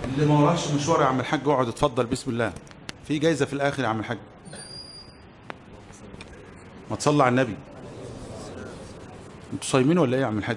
اللي ما وراش مشوار يا عم الحاج اقعد اتفضل بسم الله في جايزه في الاخر يا عم الحاج ما تصلى على النبي انتوا صايمين ولا ايه يا عم الحاج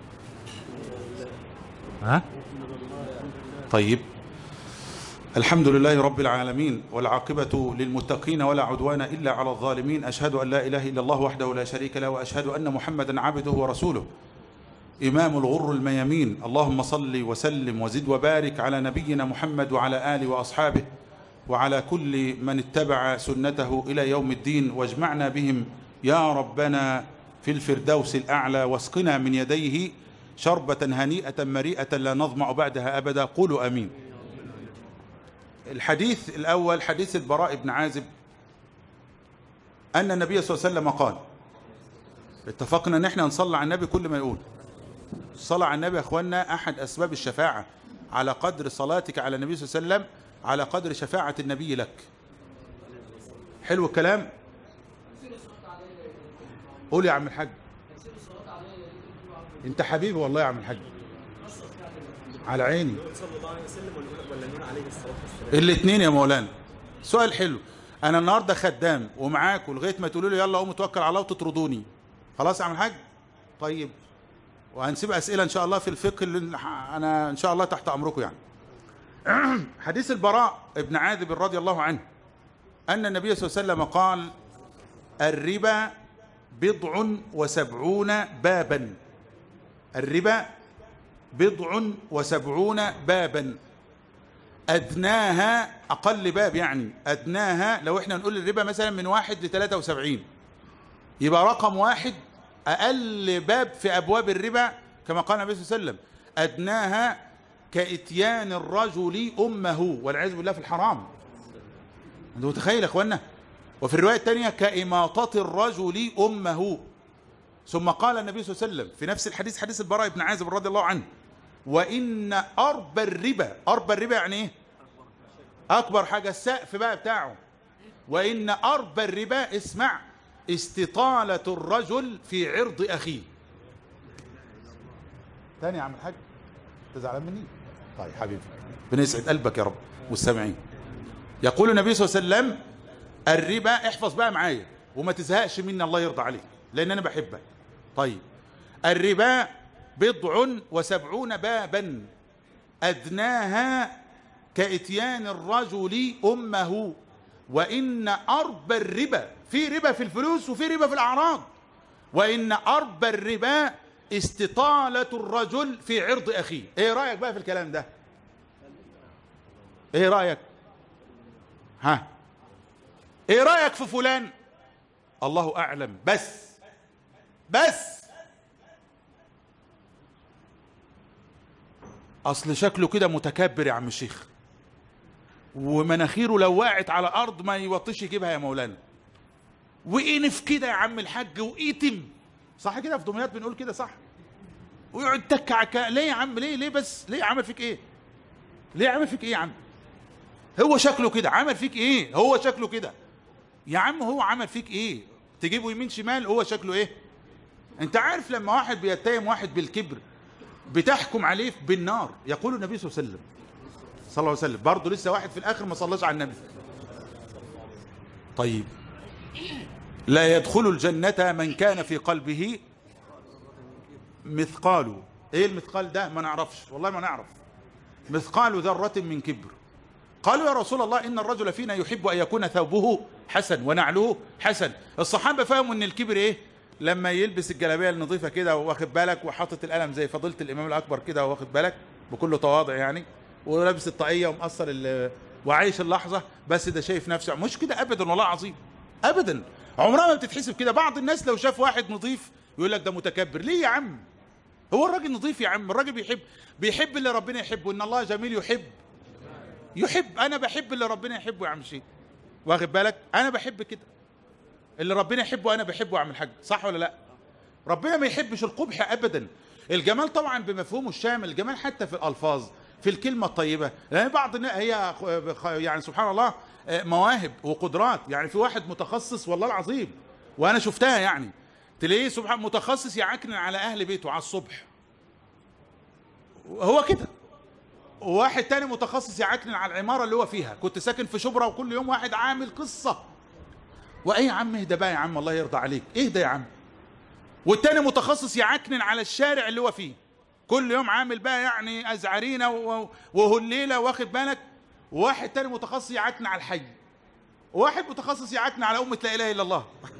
ها طيب الحمد لله رب العالمين والعاقبة للمتقين ولا عدوان إلا على الظالمين أشهد أن لا إله إلا الله وحده لا شريك له وأشهد أن محمدا عبده ورسوله إمام الغر الميامين اللهم صل وسلم وزد وبارك على نبينا محمد وعلى آله وأصحابه وعلى كل من اتبع سنته إلى يوم الدين واجمعنا بهم يا ربنا في الفردوس الأعلى واسقنا من يديه شربة هنيئة مريئة لا نظمع بعدها أبدا قولوا أمين الحديث الأول حديث البراء بن عازب أن النبي صلى الله عليه وسلم قال اتفقنا ان احنا نصلي على النبي كل ما يقول الصلاة على النبي يا اخوانا احد اسباب الشفاعة على قدر صلاتك على النبي صلى الله عليه وسلم على قدر شفاعة النبي لك حلو الكلام قول يا عم الحاج انت حبيبي والله يا عم الحاج على عيني صلى الله عليه وسلم ولا ولا نقول عليه الصلاه والسلام الاثنين يا مولانا سؤال حلو انا النهارده خدام ومعاكم لغايه ما تقولوا لي يلا قوموا توكل على الله وتطردوني خلاص يا عم الحاج طيب وهنسيب اسئله ان شاء الله في الفقه اللي انا ان شاء الله تحت امركم يعني حديث البراء ابن عاذب رضي الله عنه ان النبي صلى الله عليه وسلم قال الربا بضع وسبعون بابا الربا بضع وسبعون بابا أدناها أقل باب يعني أدناها لو إحنا نقول الربا مثلا من واحد لثلاثة وسبعين يبقى رقم واحد أقل باب في أبواب الربا كما قال النبي صلى الله عليه وسلم أدناها كإتيان الرجل أمه والعياذ بالله في الحرام أنت متخيل يا أخوانا وفي الرواية الثانية كإماطة الرجل أمه ثم قال النبي صلى الله عليه وسلم في نفس الحديث حديث البراء بن عازب رضي الله عنه وإن أرب الربا أرب الربا يعني إيه أكبر حاجة السقف بقى بتاعه وإن أرب الربا اسمع استطالة الرجل في عرض أخيه تاني يا عم الحاج انت زعلان مني طيب حبيبي بنسعد قلبك يا رب والسامعين يقول النبي صلى الله عليه وسلم الربا احفظ بقى معايا وما تزهقش مني الله يرضى عليك لان انا بحبك طيب الربا بضع وسبعون بابا ادناها كاتيان الرجل امه وان ارب الربا في ربا في الفلوس وفي ربا في الاعراض وان ارب الربا استطالة الرجل في عرض اخيه ايه رايك بقى في الكلام ده ايه رايك ها ايه رايك في فلان الله اعلم بس بس اصل شكله كده متكبر يا عم الشيخ ومناخيره لو وقعت على الارض ما يوطيش يجيبها يا مولانا وقنف كده يا عم الحاج وقيتم صح كده في دمياط بنقول كده صح ويقعد تك عكا ليه يا عم ليه ليه بس ليه عمل فيك ايه ليه عمل فيك ايه يا عم هو شكله كده عمل فيك ايه هو شكله كده يا عم هو عمل فيك ايه تجيبه يمين شمال هو شكله ايه انت عارف لما واحد بيتهم واحد بالكبر بتحكم عليه بالنار يقول النبي صلى الله عليه وسلم صلى الله عليه وسلم برضه لسه واحد في الاخر ما صلاش على النبي طيب لا يدخل الجنة من كان في قلبه مثقال ايه المثقال ده ما نعرفش والله ما نعرف مثقال ذرة من كبر قالوا يا رسول الله إن الرجل فينا يحب أن يكون ثوبه حسن ونعله حسن الصحابة فهموا أن الكبر إيه لما يلبس الجلابية النظيفة كده واخد بالك وحاطط القلم زي فضيلة الإمام الأكبر كده واخد بالك بكل تواضع يعني ولابس الطاقية ومقصر ال- وعايش اللحظة بس ده شايف نفسه مش كده أبدا والله عظيم أبدا عمرها ما بتتحسب كده بعض الناس لو شاف واحد نظيف يقول لك ده متكبر ليه يا عم هو الراجل نظيف يا عم الراجل بيحب بيحب اللي ربنا يحبه ان الله جميل يحب يحب انا بحب اللي ربنا يحبه يا عم شيخ واخد بالك انا بحب كده اللي ربنا يحبه انا بحبه يا عم الحاج صح ولا لا ربنا ما يحبش القبح ابدا الجمال طبعا بمفهومه الشامل الجمال حتى في الالفاظ في الكلمه الطيبه لان بعض الناس هي خ- يعني سبحان الله آه، مواهب وقدرات يعني في واحد متخصص والله العظيم وانا شفتها يعني تلاقيه سبحان متخصص يعكنن على اهل بيته على الصبح هو كده وواحد تاني متخصص يعكنن على العماره اللي هو فيها كنت ساكن في شبرا وكل يوم واحد عامل قصه وايه يا عم اهدى بقى يا عم الله يرضى عليك اهدى يا عم والتاني متخصص يعكنن على الشارع اللي هو فيه كل يوم عامل بقى يعني ازعرينه و- وهليله واخد بالك وواحد تاني متخصص يعكنن على الحي وواحد متخصص يعكنن على امه لا اله الا الله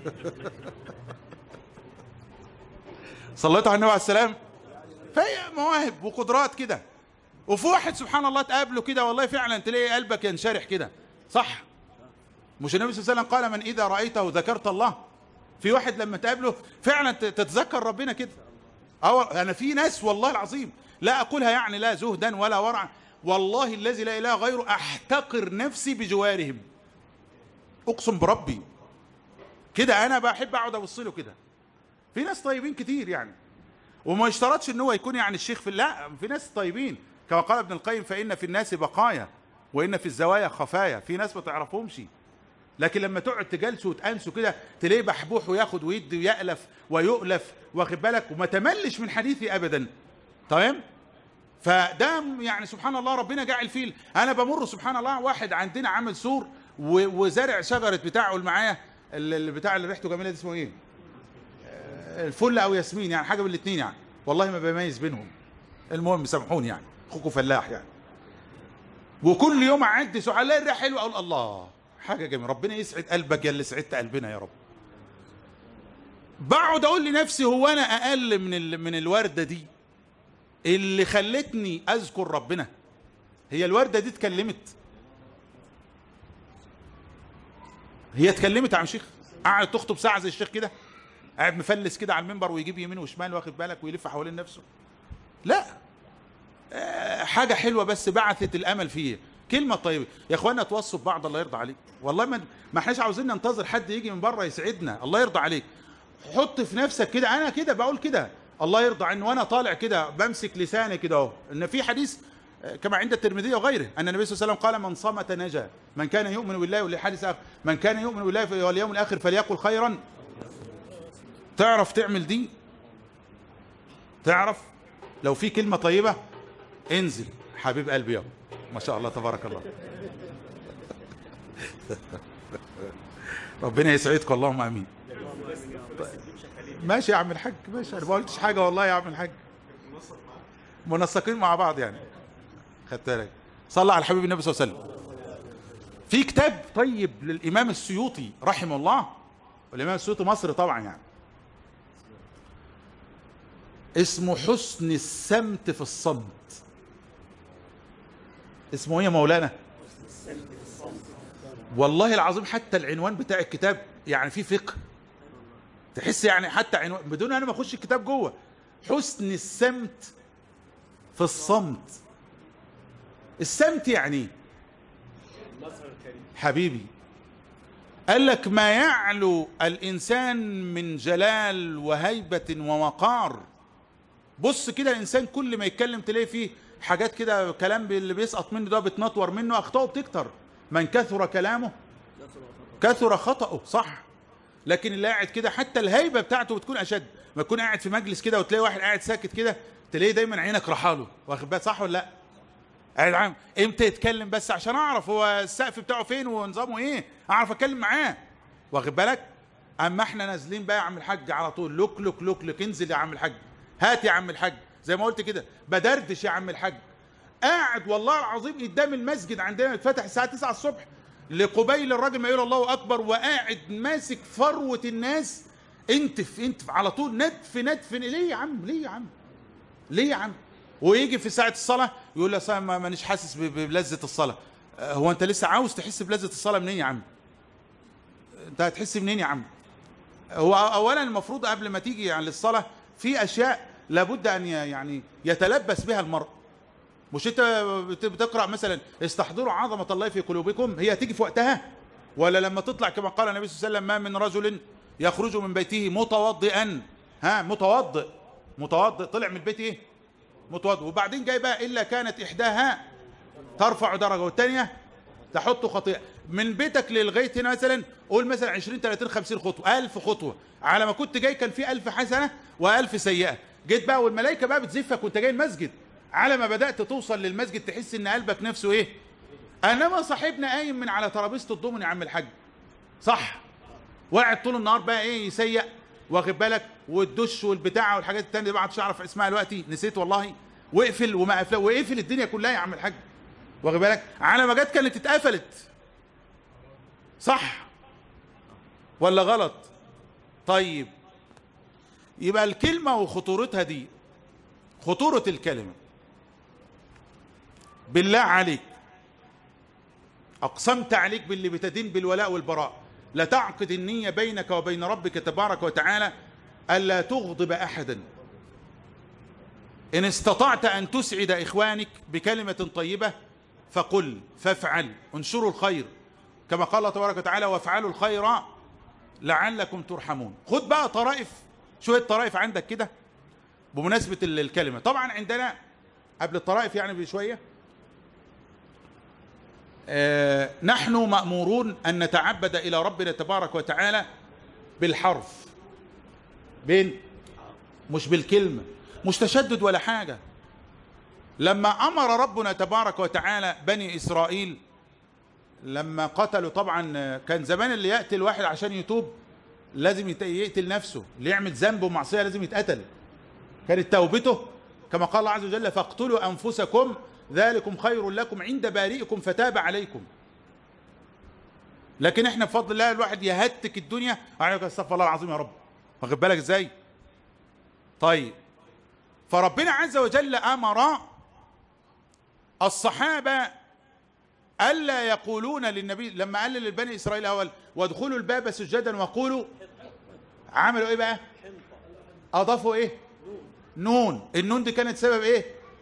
صليت على النبي عليه السلام فهي مواهب وقدرات كده وفي واحد سبحان الله تقابله كده والله فعلا تلاقي قلبك ينشرح كده صح مش النبي صلى الله عليه وسلم قال من اذا رايته ذكرت الله في واحد لما تقابله فعلا ت- تتذكر ربنا كده أو انا في ناس والله العظيم لا اقولها يعني لا زهدا ولا ورعا والله الذي لا اله غيره احتقر نفسي بجوارهم اقسم بربي كده انا بحب اقعد ابص له كده في ناس طيبين كتير يعني وما يشترطش ان هو يكون يعني الشيخ في لا في ناس طيبين كما قال ابن القيم فان في الناس بقايا وان في الزوايا خفايا في ناس ما تعرفهمش لكن لما تقعد تجلسوا وتأنسوا كده تلاقيه بحبوح وياخد ويدي ويألف ويؤلف واخد بالك وما تملش من حديثي ابدا تمام فده يعني سبحان الله ربنا جعل فيه انا بمر سبحان الله واحد عندنا عامل سور و- وزارع شجره بتاعه اللي معايا اللي بتاع اللي ريحته جميله دي اسمه ايه؟ آه، الفل او ياسمين يعني حاجه من الاثنين يعني والله ما بميز بينهم المهم سامحوني يعني اخوكم فلاح يعني وكل يوم اعدي سؤال الاقي الريحه حلوه اقول الله حاجه جميله ربنا يسعد قلبك يا اللي سعدت قلبنا يا رب بقعد اقول لنفسي هو انا اقل من ال... من الورده دي اللي خلتني اذكر ربنا هي الورده دي اتكلمت هي اتكلمت يا عم شيخ قعدت تخطب ساعه زي الشيخ كده قاعد مفلس كده على المنبر ويجيب يمين وشمال واخد بالك ويلف حوالين نفسه لا آه، حاجه حلوه بس بعثت الامل فيه كلمه طيبه يا اخوانا توصوا ببعض الله يرضى عليك والله ما ما احناش عاوزين ننتظر حد يجي من بره يسعدنا الله يرضى عليك حط في نفسك كده انا كده بقول كده الله يرضى عني وانا طالع كده بمسك لساني كده اهو ان في حديث آه، كما عند الترمذي وغيره ان النبي صلى الله عليه وسلم قال من صمت نجا من كان يؤمن بالله والحديث آخر من كان يؤمن بالله واليوم الاخر فليقل خيرا تعرف تعمل دي تعرف لو في كلمه طيبه انزل حبيب قلبي يابا ما شاء الله تبارك الله ربنا يسعدكم اللهم امين ماشي يا عم الحاج ماشي انا ما قلتش حاجه والله يا عم الحاج منسقين مع بعض يعني خدت بالك صلى على الحبيب النبي صلى الله عليه وسلم في كتاب طيب للامام السيوطي رحمه الله والامام السيوطي مصري طبعا يعني اسمه حسن السمت في الصمت اسمه ايه يا مولانا والله العظيم حتى العنوان بتاع الكتاب يعني فيه فقه تحس يعني حتى عنوان بدون انا ما اخش الكتاب جوه حسن السمت في الصمت السمت يعني إيه؟ حبيبي قال لك ما يعلو الانسان من جلال وهيبه ووقار بص كده الانسان كل ما يتكلم تلاقي فيه حاجات كده كلام اللي بيسقط منه ده بتنطور منه اخطائه بتكتر من كثر كلامه كثر خطأه صح لكن اللي قاعد كده حتى الهيبه بتاعته بتكون اشد ما تكون قاعد في مجلس كده وتلاقي واحد قاعد ساكت كده تلاقيه دايما عينك رحاله واخد بالك صح ولا لا قاعد عام امتى يتكلم بس عشان اعرف هو السقف بتاعه فين ونظامه ايه اعرف اتكلم معاه واخد بالك اما احنا نازلين بقى يا عم الحاج على طول لوك لوك لوك لوك انزل يا عم الحاج هات يا عم الحاج زي ما قلت كده بدردش يا عم الحاج قاعد والله العظيم قدام المسجد عندنا اتفتح الساعه 9 الصبح لقبيل الراجل ما يقول الله اكبر وقاعد ماسك فروه الناس انتف انتف على طول ندف ندف ليه يا عم ليه يا عم ليه يا عم ويجي في ساعه الصلاه يقول لي أصل ما مانيش حاسس ب- بلذه الصلاه آه، هو انت لسه عاوز تحس بلذه الصلاه منين يا عم انت هتحس منين يا عم هو اولا المفروض قبل ما تيجي يعني للصلاه في اشياء لابد ان ي- يعني يتلبس بها المرء مش انت بت- بتقرا مثلا استحضروا عظمه الله في قلوبكم هي هتيجي في وقتها ولا لما تطلع كما قال النبي صلى الله عليه وسلم ما من رجل يخرج من بيته متوضئا ها متوضئ متوضئ طلع من البيت ايه متوضئ وبعدين جاي بقى الا كانت احداها ترفع درجه والثانيه تحط خطيئه من بيتك للغايه هنا مثلا قول مثلا 20 30 50 خطوه 1000 خطوه على ما كنت جاي كان في 1000 حسنه و1000 سيئه جيت بقى والملائكه بقى بتزفك وانت جاي المسجد على ما بدات توصل للمسجد تحس ان قلبك نفسه ايه انما صاحبنا قايم من على ترابيزه الضمن يا عم الحاج صح وقاعد طول النهار بقى ايه يسيق واخد بالك والدش والبتاع والحاجات التانية دي ما عادش اعرف اسمها دلوقتي نسيت والله واقفل وما قفل واقفل الدنيا كلها يا عم الحاج واخد بالك على ما جت كانت اتقفلت صح ولا غلط طيب يبقى الكلمة وخطورتها دي خطورة الكلمة بالله عليك أقسمت عليك باللي بتدين بالولاء والبراء لا تعقد النية بينك وبين ربك تبارك وتعالى ألا تغضب أحدا إن استطعت أن تسعد إخوانك بكلمة طيبة فقل فافعل انشروا الخير كما قال الله تبارك وتعالى وافعلوا الخير لعلكم ترحمون خد بقى طرائف شوية طرائف عندك كده بمناسبة ال- الكلمة طبعا عندنا قبل الطرائف يعني بشوية آه نحن مأمورون أن نتعبد إلى ربنا تبارك وتعالى بالحرف بين مش بالكلمة مش تشدد ولا حاجة لما أمر ربنا تبارك وتعالى بني إسرائيل لما قتلوا طبعا كان زمان اللي يقتل واحد عشان يتوب لازم يت- يقتل نفسه اللي يعمل ذنب ومعصية لازم يتقتل كانت توبته كما قال الله عز وجل فاقتلوا أنفسكم ذلكم خير لكم عند بارئكم فتاب عليكم لكن احنا بفضل الله الواحد يهتك الدنيا عليك استغفر الله العظيم يا رب واخد بالك ازاي طيب فربنا عز وجل امر الصحابه الا يقولون للنبي لما قال للبني اسرائيل الاول وادخلوا الباب سجدا وقولوا عملوا ايه بقى اضافوا ايه نون النون دي كانت سبب ايه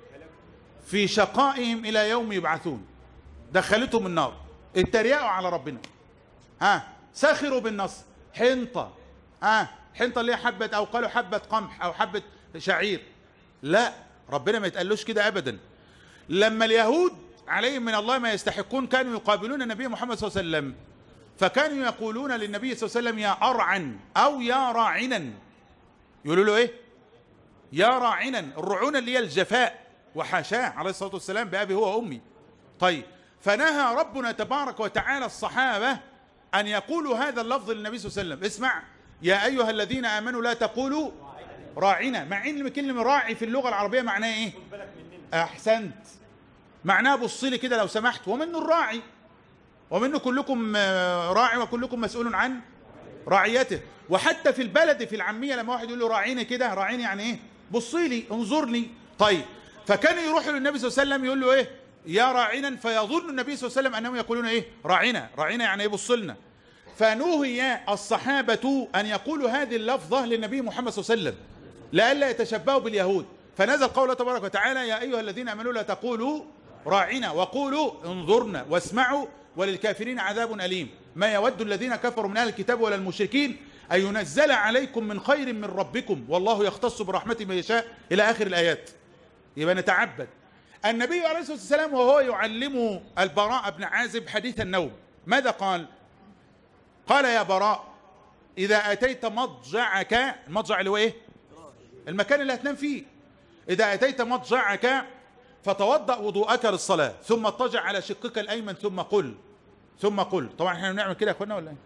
في شقائهم الى يوم يبعثون دخلتهم النار اتريقوا على ربنا ها سخروا بالنصر حنطه ها حنطه اللي هي حبه او قالوا حبه قمح او حبه شعير لا ربنا ما يتقالوش كده ابدا لما اليهود عليهم من الله ما يستحقون كانوا يقابلون النبي محمد صلى الله عليه وسلم فكانوا يقولون للنبي صلى الله عليه وسلم يا أرعن أو يا راعنا يقولوا له إيه يا راعنا الرعونة اللي هي الجفاء وحاشاه عليه الصلاة والسلام بأبي هو وأمي طيب فنهى ربنا تبارك وتعالى الصحابة أن يقولوا هذا اللفظ للنبي صلى الله عليه وسلم اسمع يا أيها الذين آمنوا لا تقولوا راعنا مع ان كلمة راعي في اللغة العربية معناها ايه احسنت معناها بص لي كده لو سمحت ومنه الراعي ومنه كلكم آه، راعي وكلكم مسؤول عن رعيته وحتى في البلد في العامية لما واحد يقول له راعيني كده راعيني يعني ايه بص لي انظرني طيب فكان يروح للنبي صلى الله عليه وسلم يقول له ايه يا راعنا فيظن النبي صلى الله عليه وسلم انهم يقولون ايه راعنا راعنا يعني ايه بص لنا فنهي الصحابة أن يقولوا هذه اللفظة للنبي محمد صلى الله عليه وسلم لئلا يتشبهوا باليهود فنزل قوله تبارك وتعالى يا أيها الذين آمنوا لا تقولوا راعنا وقولوا انظرنا واسمعوا وللكافرين عذاب أليم ما يود الذين كفروا من أهل الكتاب ولا المشركين أن ينزل عليكم من خير من ربكم والله يختص برحمته من يشاء إلى آخر الآيات يبقى نتعبد النبي عليه الصلاة والسلام وهو يعلم البراء بن عازب حديث النوم ماذا قال قال يا براء إذا أتيت مضجعك المضجع اللي هو إيه المكان اللي هتنام فيه إذا أتيت مضجعك فتوضأ وضوءك للصلاة ثم اضطجع على شقك الأيمن ثم قل ثم قل طبعا احنا بنعمل كده يا اخوانا ولا ايه؟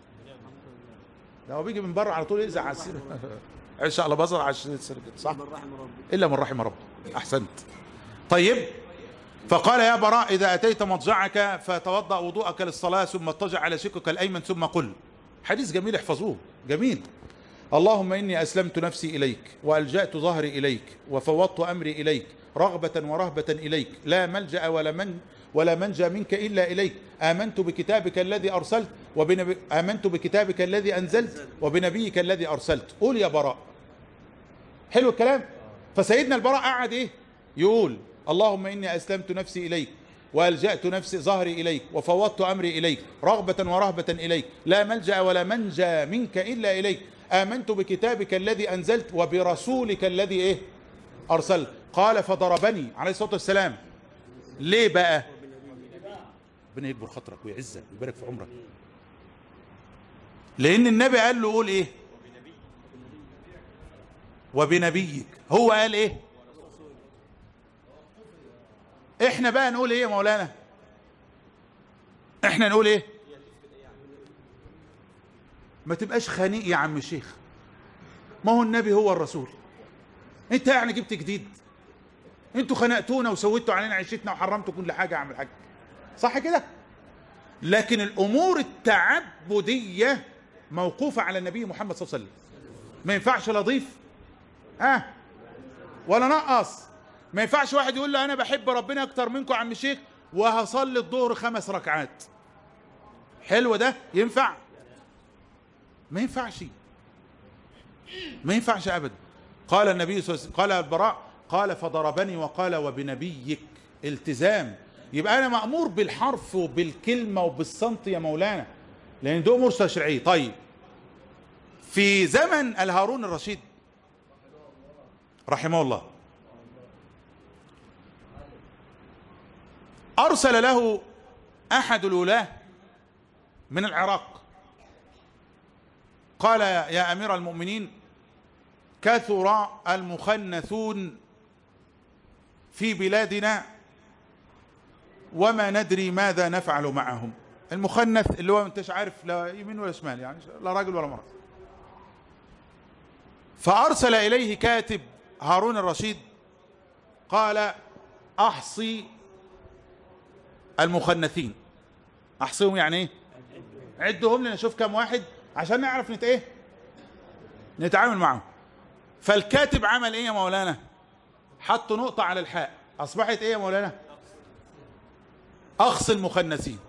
ده هو بيجي من بره على طول يزعل على السير ان شاء الله بظهر على السير كده صح؟ من رحم ربي الا من رحم ربه احسنت طيب فقال يا براء اذا اتيت مضجعك فتوضا وضوءك للصلاه ثم اضطجع على شقك الايمن ثم قل حديث جميل احفظوه جميل اللهم اني اسلمت نفسي اليك والجات ظهري اليك وفوضت امري اليك رغبه ورهبه اليك لا ملجا ولا من ولا منجا منك الا اليك امنت بكتابك الذي ارسلت وبنبي امنت بكتابك الذي انزلت وبنبيك الذي ارسلت قول يا براء حلو الكلام فسيدنا البراء قعد ايه يقول اللهم اني اسلمت نفسي اليك والجات نفسي ظهري اليك وفوضت امري اليك رغبه ورهبه اليك لا ملجا ولا منجا منك الا اليك امنت بكتابك الذي انزلت وبرسولك الذي ايه ارسلت قال فضربني عليه الصلاه والسلام ليه بقى ربنا يكبر خاطرك ويعزك ويبارك في عمرك لان النبي قال له قول ايه وبنبيك هو قال ايه احنا بقى نقول ايه يا مولانا احنا نقول ايه ما تبقاش خنيق يا عم الشيخ ما هو النبي هو الرسول انت يعني جبت جديد انتوا خنقتونا وسويتوا علينا عيشتنا وحرمتوا كل حاجه يا عم الحاج صح كده لكن الامور التعبديه موقوفه على النبي محمد صلى الله عليه وسلم ما ينفعش لا اضيف ها ولا نقص ما ينفعش واحد يقول له انا بحب ربنا اكتر منكم يا عم الشيخ وهصلي الظهر خمس ركعات حلو ده ينفع ما ينفعش ما ينفعش ابدا قال النبي صلى الله عليه وسلم قال البراء قال فضربني وقال وبنبيك التزام يبقى انا مامور بالحرف وبالكلمه وبالصمت يا مولانا لان دي امور تشريعيه طيب في زمن الهارون الرشيد رحمه الله ارسل له احد الولاه من العراق قال يا امير المؤمنين كثر المخنثون في بلادنا وما ندري ماذا نفعل معهم المخنث اللي هو انتش عارف لا يمين ولا شمال يعني لا راجل ولا مرأة فأرسل إليه كاتب هارون الرشيد قال أحصي المخنثين أحصيهم يعني إيه عدهم لنا نشوف كم واحد عشان نعرف نت إيه نتعامل معهم فالكاتب عمل إيه يا مولانا حط نقطة على الحاء أصبحت إيه يا مولانا أخص المخنثين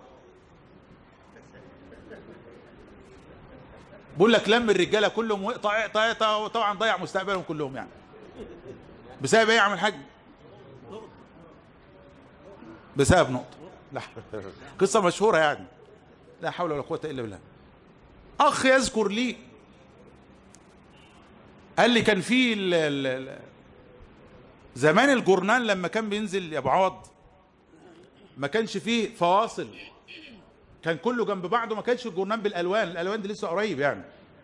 بقول لك لم الرجاله كلهم وقطع طبعا طبعا ضيع مستقبلهم كلهم يعني بسبب ايه يا عم الحاج بسبب نقطه لا قصه مشهوره يعني لا حول ولا قوه الا بالله اخ يذكر لي قال لي كان في ال- ال- ال- زمان الجورنال لما كان بينزل يا ابو عوض ما كانش فيه فواصل كان كله جنب بعضه ما كانش الجورنال بالالوان الالوان دي لسه قريب يعني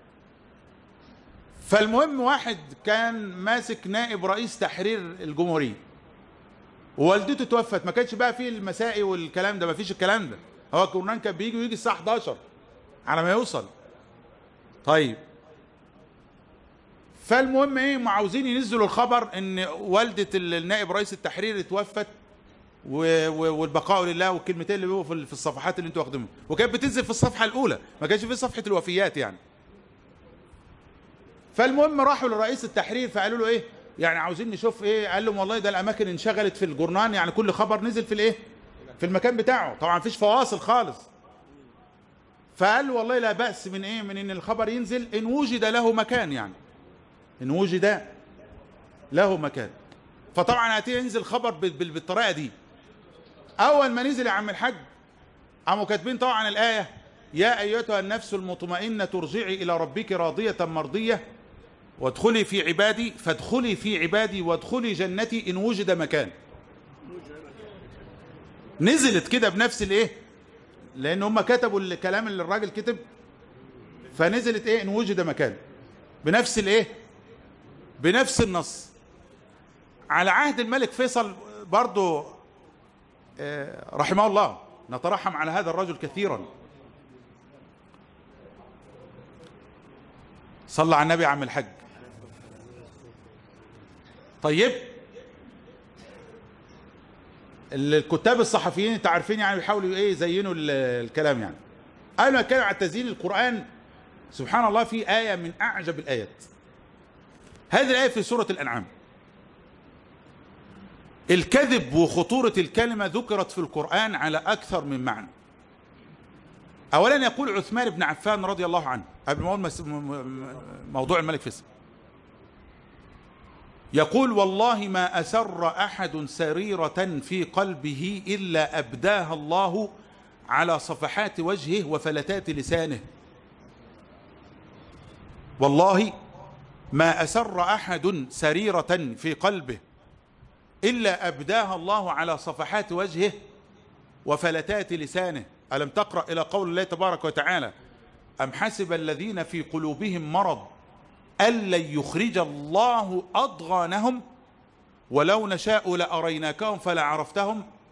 فالمهم واحد كان ماسك نائب رئيس تحرير الجمهوريه ووالدته توفت ما كانش بقى فيه المسائي والكلام ده ما فيش الكلام ده هو الجورنال كان بيجي ويجي الساعه 11 على ما يوصل طيب فالمهم ايه ما عاوزين ينزلوا الخبر ان والده النائب رئيس التحرير اتوفت و- و- والبقاء لله والكلمتين اللي بيبقوا في ال- في الصفحات اللي انتوا واخدينها وكانت بتنزل في الصفحه الاولى ما كانش في صفحه الوفيات يعني فالمهم راحوا لرئيس التحرير فقالوا له ايه يعني عاوزين نشوف ايه قال لهم والله ده الاماكن انشغلت في الجورنان يعني كل خبر نزل في الايه في المكان بتاعه طبعا مفيش فواصل خالص فقال له والله لا باس من ايه من ان الخبر ينزل ان وجد له مكان يعني ان وجد له مكان فطبعا هتيجي ينزل خبر بال- بال- بالطريقه دي اول ما نزل يا عم الحاج قاموا كاتبين طبعا الايه يا ايتها النفس المطمئنه ترجعي الى ربك راضيه مرضيه وادخلي في عبادي فادخلي في عبادي وادخلي جنتي ان وجد مكان نزلت كده بنفس الايه لان هم كتبوا الكلام اللي الراجل كتب فنزلت ايه ان وجد مكان بنفس الايه بنفس النص على عهد الملك فيصل برضو آه، رحمه الله نترحم على هذا الرجل كثيرا صلى على النبي يا عم الحج طيب ال- الكتاب الصحفيين انت عارفين يعني بيحاولوا ايه يزينوا ال- الكلام يعني قبل ما اتكلم عن تزيين القران سبحان الله في ايه من اعجب الايات هذه الايه في سوره الانعام الكذب وخطورة الكلمة ذكرت في القرآن على أكثر من معنى أولا يقول عثمان بن عفان رضي الله عنه قبل ما أقول مس- م- م- موضوع الملك فيصل يقول والله ما أسر أحد سريرة في قلبه إلا أبداها الله على صفحات وجهه وفلتات لسانه والله ما أسر أحد سريرة في قلبه إلا أبداها الله على صفحات وجهه وفلتات لسانه ألم تقرأ إلى قول الله تبارك وتعالى أم حسب الذين في قلوبهم مرض أن لن يخرج الله أضغانهم ولو نشاء لأريناكهم فلا عرفتهم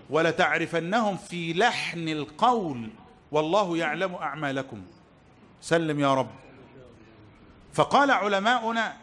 ولتعرفنهم في لحن القول والله يعلم أعمالكم سلم يا رب فقال علماؤنا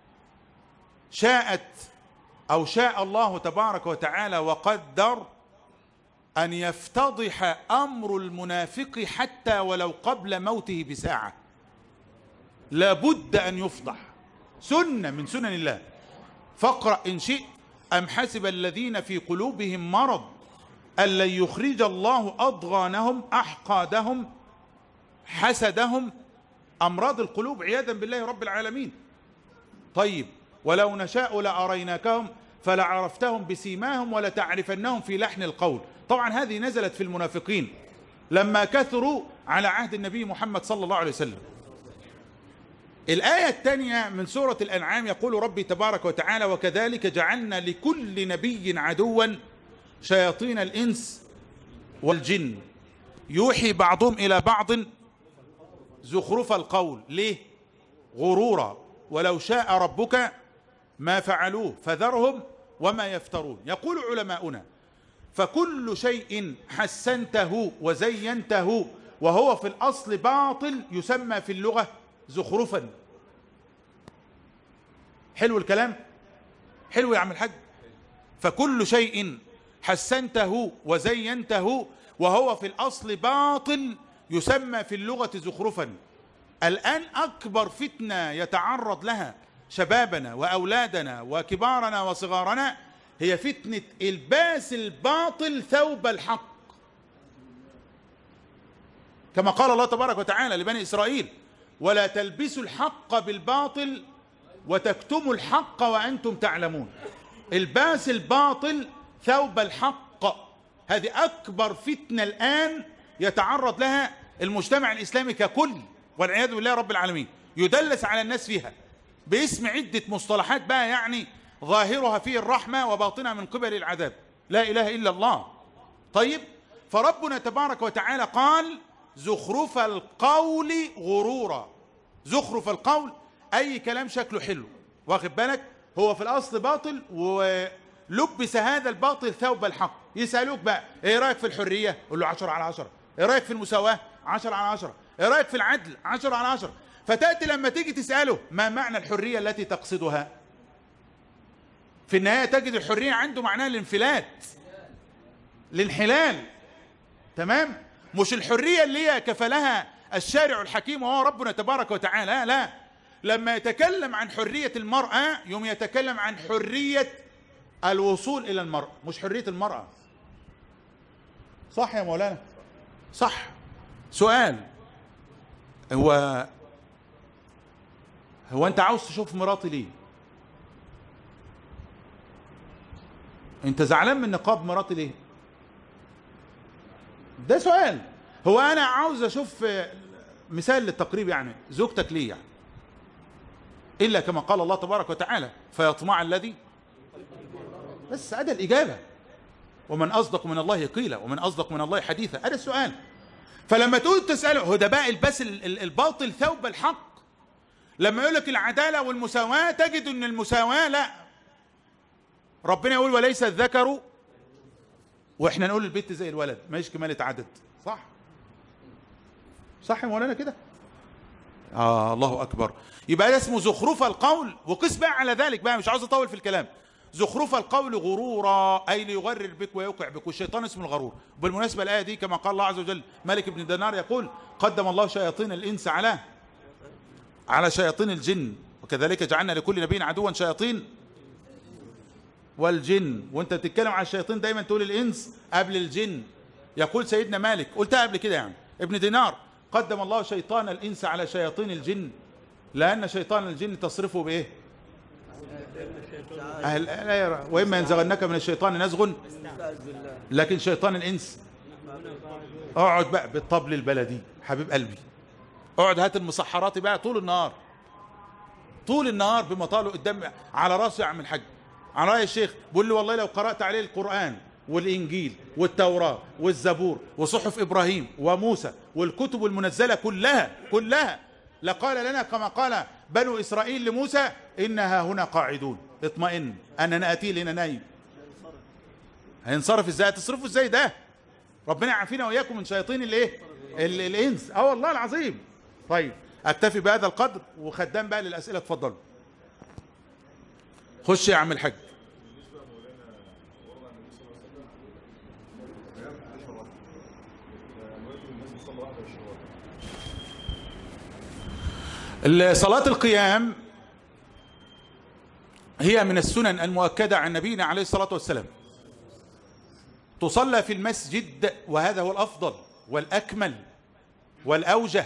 شاءت أو شاء الله تبارك وتعالى وقدر أن يفتضح أمر المنافق حتى ولو قبل موته بساعة لابد أن يفضح سنة من سنن الله فاقرأ إن شئت أم حسب الذين في قلوبهم مرض أن لن يخرج الله أضغانهم أحقادهم حسدهم أمراض القلوب عياذا بالله رب العالمين طيب ولو نشاء لأريناكهم فلعرفتهم بسيماهم ولتعرفنهم في لحن القول طبعا هذه نزلت في المنافقين لما كثروا على عهد النبي محمد صلى الله عليه وسلم الآية الثانية من سورة الأنعام يقول ربي تبارك وتعالى وكذلك جعلنا لكل نبي عدوا شياطين الإنس والجن يوحي بعضهم إلى بعض زخرف القول ليه غرورا ولو شاء ربك ما فعلوه فذرهم وما يفترون يقول علماؤنا فكل شيء حسنته وزينته وهو في الأصل باطل يسمى في اللغة زخرفا حلو الكلام حلو يا عم الحاج فكل شيء حسنته وزينته وهو في الأصل باطل يسمى في اللغة زخرفا الآن أكبر فتنة يتعرض لها شبابنا وأولادنا وكبارنا وصغارنا هي فتنة الباس الباطل ثوب الحق كما قال الله تبارك وتعالى لبني إسرائيل ولا تلبسوا الحق بالباطل وتكتموا الحق وأنتم تعلمون الباس الباطل ثوب الحق هذه أكبر فتنة الآن يتعرض لها المجتمع الإسلامي ككل والعياذ بالله رب العالمين يدلس على الناس فيها باسم عدة مصطلحات بقى يعني ظاهرها فيه الرحمة وباطنها من قبل العذاب لا إله إلا الله طيب فربنا تبارك وتعالى قال زخرف القول غرورا زخرف القول أي كلام شكله حلو واخد بالك هو في الأصل باطل ولبس هذا الباطل ثوب الحق يسألوك بقى ايه رأيك في الحرية قول له عشرة على عشرة ايه رأيك في المساواة عشرة على عشرة ايه رأيك في العدل عشرة على عشرة فتأتي لما تيجي تسأله ما معنى الحرية التي تقصدها في النهاية تجد الحرية عنده معناها الانفلات الانحلال تمام مش الحرية اللي هي كفلها الشارع الحكيم وهو ربنا تبارك وتعالى لا لما يتكلم عن حرية المرأة يوم يتكلم عن حرية الوصول إلى المرأة مش حرية المرأة صح يا مولانا صح سؤال هو هو انت عاوز تشوف مراتي ليه انت زعلان من نقاب مراتي ليه ده سؤال هو انا عاوز اشوف مثال للتقريب يعني زوجتك ليه يعني الا كما قال الله تبارك وتعالى فيطمع الذي بس هذا الاجابه ومن اصدق من الله قيلا ومن اصدق من الله حديثا هذا السؤال فلما تقول تساله هو ده بقى البس الباطل ثوب الحق لما يقول لك العداله والمساواه تجد ان المساواه لا ربنا يقول وليس الذكر واحنا نقول البيت زي الولد ماهيش كمالة عدد صح صح يا مولانا كده آه الله أكبر يبقى ده اسمه زخرف القول وقس بقى على ذلك بقى مش عاوز أطول في الكلام زخرف القول غرورا أي ليغرر بك ويوقع بك والشيطان اسمه الغرور بالمناسبة الآية دي كما قال الله عز وجل ملك بن دينار يقول قدم الله شياطين الإنس على على شياطين الجن وكذلك جعلنا لكل نبي عدوا شياطين والجن وانت بتتكلم على الشياطين دايما تقول الانس قبل الجن يقول سيدنا مالك قلتها قبل كده يعني ابن دينار قدم الله شيطان الانس على شياطين الجن لان شيطان الجن تصرفه بايه أهل أهل واما ينزغنك من الشيطان نزغ لكن شيطان الانس اقعد بقى بالطبل البلدي حبيب قلبي اقعد هات المسحرات بقى طول النهار طول النهار بمطاله قدام على راسه يا عم الحاج عن رأي الشيخ بيقول لي والله لو قرأت عليه القرآن والإنجيل والتوراة والزبور وصحف إبراهيم وموسى والكتب المنزلة كلها كلها لقال لنا كما قال بنو إسرائيل لموسى إنها هنا قاعدون اطمئن أننا أتي لنا نايم هينصرف ازاي تصرفوا ازاي ده ربنا يعافينا واياكم من شياطين الايه ال- الانس اه والله العظيم طيب اكتفي بهذا القدر وخدام بقى للاسئله اتفضلوا خش يا عم الحاج صلاة القيام هي من السنن المؤكدة عن نبينا عليه الصلاة والسلام تصلى في المسجد وهذا هو الأفضل والأكمل والأوجه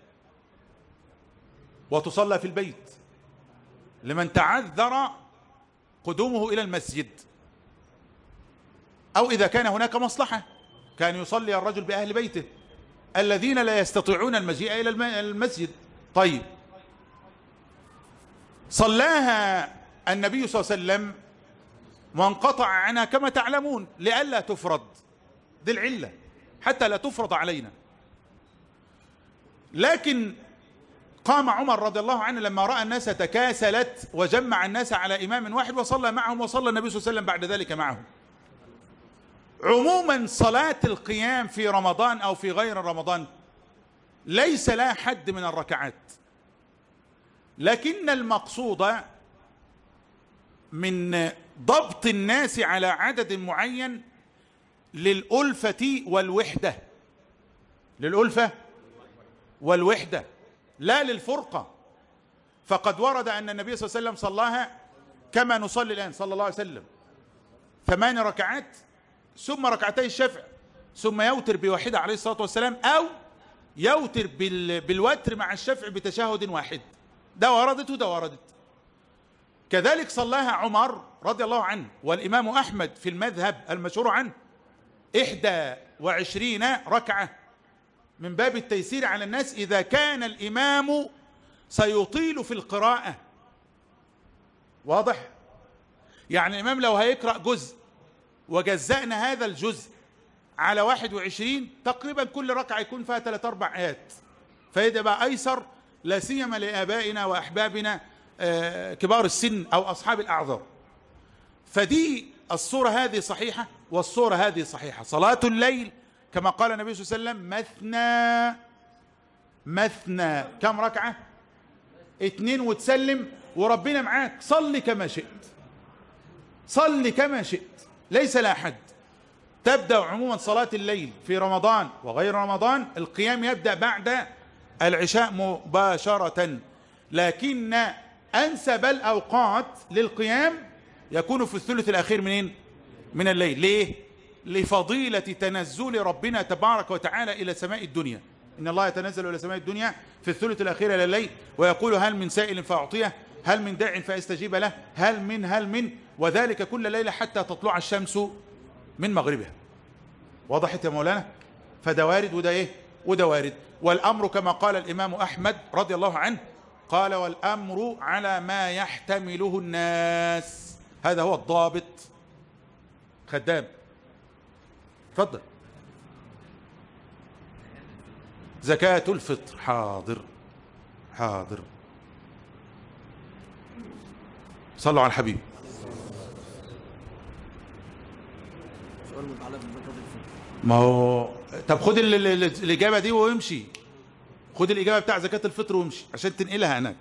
وتصلى في البيت لمن تعذر قدومه إلى المسجد أو إذا كان هناك مصلحة كان يصلي الرجل بأهل بيته الذين لا يستطيعون المجيء إلى الم- المسجد طيب صلاها النبي صلى الله عليه وسلم وانقطع عنها كما تعلمون لئلا تفرض دي العلة حتى لا تفرض علينا لكن قام عمر رضي الله عنه لما رأى الناس تكاسلت وجمع الناس على إمام واحد وصلى معهم وصلى النبي صلى الله عليه وسلم بعد ذلك معهم عموما صلاة القيام في رمضان أو في غير رمضان ليس لها حد من الركعات لكن المقصود من ضبط الناس على عدد معين للألفة والوحدة للألفة والوحدة لا للفرقة فقد ورد أن النبي صلى الله عليه وسلم صلاها كما نصلي الآن صلى الله عليه وسلم ثمان ركعات ثم ركعتي الشفع ثم يوتر بواحدة عليه الصلاة والسلام أو يوتر بال بالوتر مع الشفع بتشهد واحد ده وردت وده وردت كذلك صلاها عمر رضي الله عنه والإمام أحمد في المذهب المشهور عنه إحدى وعشرين ركعة من باب التيسير على الناس إذا كان الإمام سيطيل في القراءة واضح يعني الإمام لو هيقرأ جزء وجزأنا هذا الجزء على واحد وعشرين تقريبا كل ركعة يكون فيها ثلاث أربع آيات فإذا بقى أيسر لا سيما لآبائنا وأحبابنا آه، كبار السن أو أصحاب الأعذار فدي الصورة هذه صحيحة والصورة هذه صحيحة صلاة الليل كما قال النبي صلى الله عليه وسلم مثنى مثنى كم ركعة اتنين وتسلم وربنا معاك صلي كما شئت صلي كما شئت ليس لا حد تبدأ عموما صلاة الليل في رمضان وغير رمضان القيام يبدأ بعد العشاء مباشرة لكن أنسب الأوقات للقيام يكون في الثلث الأخير منين؟ من الليل ليه؟ لفضيلة تنزل ربنا تبارك وتعالى إلى سماء الدنيا إن الله يتنزل إلى سماء الدنيا في الثلث الأخير إلى الليل ويقول هل من سائل فأعطيه هل من داع فأستجيب له هل من هل من وذلك كل ليلة حتى تطلع الشمس من مغربها وضحت يا مولانا فده وارد وده ايه وده وارد والامر كما قال الامام احمد رضي الله عنه قال والامر على ما يحتمله الناس هذا هو الضابط خدام اتفضل زكاة الفطر حاضر حاضر صلوا على الحبيب سؤال متعلق بزكاة الفطر ما هو طب خد ال- ال- ال- الإجابة دي وامشي خد الإجابة بتاع زكاة الفطر وامشي عشان تنقلها هناك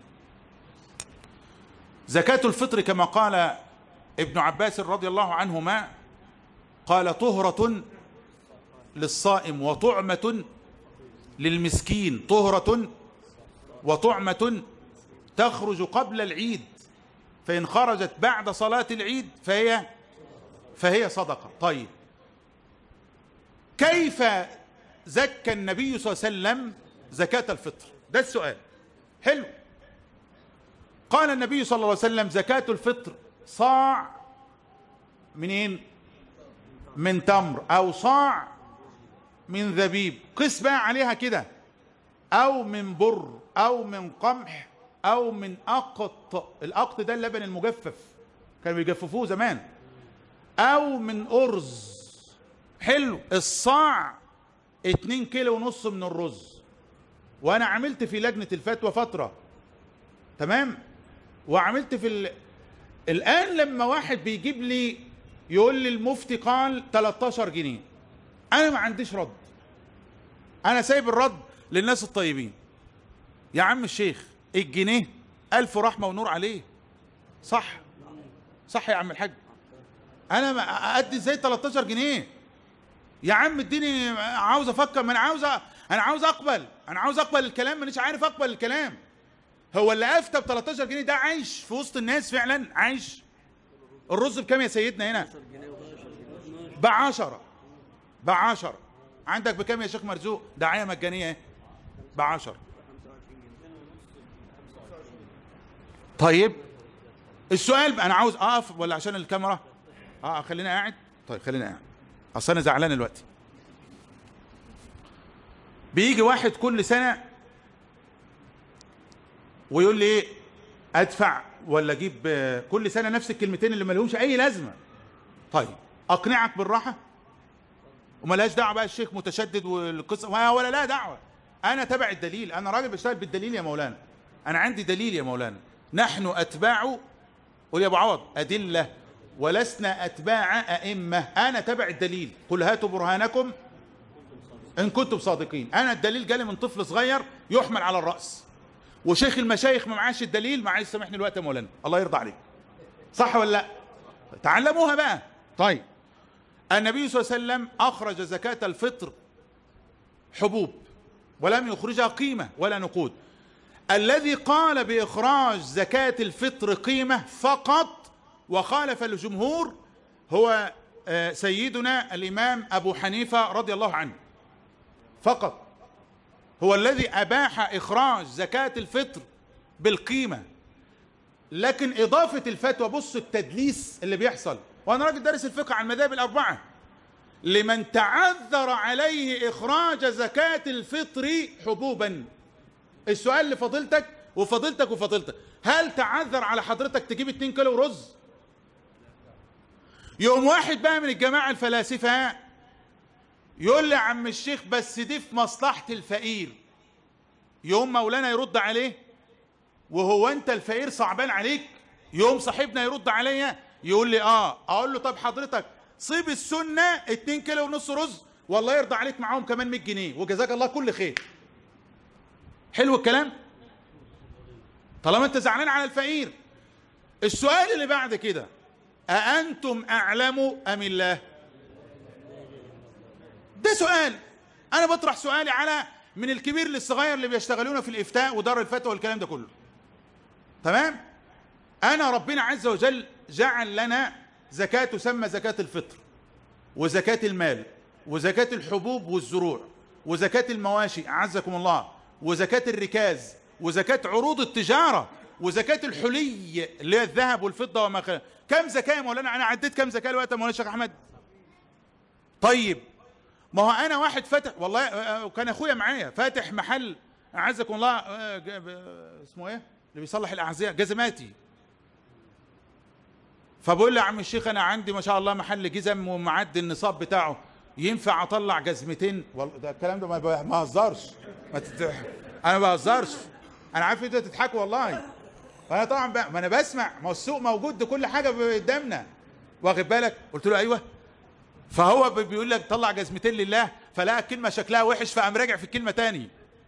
زكاة الفطر كما قال ابن عباس رضي الله عنهما قال طهرة للصائم وطعمة للمسكين طهرة وطعمة تخرج قبل العيد فإن خرجت بعد صلاة العيد فهي فهي صدقة طيب كيف زكى النبي صلى الله عليه وسلم زكاة الفطر ده السؤال حلو قال النبي صلى الله عليه وسلم زكاة الفطر صاع منين من تمر او صاع من ذبيب قس بقى عليها كده او من بر او من قمح او من اقط الاقط ده اللبن المجفف كانوا بيجففوه زمان او من ارز حلو الصاع اتنين كيلو ونص من الرز وانا عملت في لجنة الفتوى فترة تمام وعملت في ال... الان لما واحد بيجيب لي يقول لي المفتي قال 13 جنيه انا ما عنديش رد انا سايب الرد للناس الطيبين يا عم الشيخ الجنيه الف رحمه ونور عليه صح صح يا عم الحاج انا ما ادي ازاي 13 جنيه يا عم اديني عاوز افكر ما انا عاوز أ- انا عاوز اقبل انا عاوز اقبل الكلام مانيش عارف اقبل الكلام هو اللي افتى ب 13 جنيه ده عايش في وسط الناس فعلا عايش الرز بكام يا سيدنا هنا 10 جنيه و11 جنيه ب 10 ب 10 عندك بكام يا شيخ مرزوق دعايه مجانيه اهي ب 10 طيب السؤال بقى انا عاوز اقف ولا عشان الكاميرا اه خلينا قاعد طيب خلينا قاعد اصل انا زعلان دلوقتي بيجي واحد كل سنه ويقول لي ايه ادفع ولا اجيب آه، كل سنه نفس الكلمتين اللي ما لهمش اي لازمه طيب اقنعك بالراحه وملهاش دعوه بقى الشيخ متشدد والقصه ولا- ولا لا دعوه انا تبع الدليل انا راجل بشتغل بالدليل يا مولانا انا عندي دليل يا مولانا نحن اتباع قول يا ابو عوض ادله ولسنا اتباع ائمه انا تبع الدليل قل هاتوا برهانكم ان كنتم صادقين انا الدليل جالي من طفل صغير يحمل على الراس وشيخ المشايخ ما معاش الدليل معلش سامحني الوقت يا مولانا الله يرضى عليك صح ولا لا تعلموها بقى طيب النبي صلى الله عليه وسلم اخرج زكاه الفطر حبوب ولم يخرجها قيمه ولا نقود الذي قال باخراج زكاه الفطر قيمه فقط وخالف الجمهور هو آه، سيدنا الامام ابو حنيفه رضي الله عنه فقط هو الذي اباح اخراج زكاه الفطر بالقيمه لكن اضافه الفتوى بص التدليس اللي بيحصل وانا راجل دارس الفقه عن المذاهب الاربعه لمن تعذر عليه اخراج زكاه الفطر حبوبا السؤال لفضيلتك وفضيلتك وفضيلتك هل تعذر على حضرتك تجيب 2 كيلو رز يوم واحد بقى من الجماعه الفلاسفه يقول لي يا عم الشيخ بس دي في مصلحه الفقير يوم مولانا يرد عليه وهو انت الفقير صعبان عليك يوم صاحبنا يرد عليا يقول لي اه اقول له طب حضرتك صيب السنه 2 كيلو ونص رز والله يرضى عليك معاهم كمان 100 جنيه وجزاك الله كل خير حلو الكلام طالما انت زعلان على الفقير السؤال اللي بعد كده أأنتم أعلم أم الله ده سؤال أنا بطرح سؤالي على من الكبير للصغير اللي بيشتغلون في الإفتاء ودار الفتوى والكلام ده كله تمام أنا ربنا عز وجل جعل لنا زكاة تسمى زكاة الفطر وزكاة المال وزكاة الحبوب والزروع وزكاة المواشي أعزكم الله وزكاة الركاز وزكاة عروض التجارة وزكاة الحلي اللي هي الذهب والفضة وما خلق كم زكاة يا مولانا أنا عديت كم زكاة الوقت يا مولانا الشيخ أحمد طيب ما هو أنا واحد فاتح والله آه، كان أخويا معايا فاتح محل أعزكم الله آه، ج- ب- اسمه إيه اللي بيصلح الأعزية جزماتي فبقول لي يا عم الشيخ انا عندي ما شاء الله محل جزم ومعدي النصاب بتاعه ينفع اطلع جزمتين والله ده الكلام ده ما ب- ما بهزرش ما تت... انا ما بهزرش انا عارف انتوا تضحكوا والله فانا طبعا ب... ما انا بسمع ما هو السوق موجود ده كل حاجه قدامنا واخد بالك قلت له ايوه فهو ب- بيقول لك طلع جزمتين لله فلقى الكلمه شكلها وحش فقام راجع في الكلمه تاني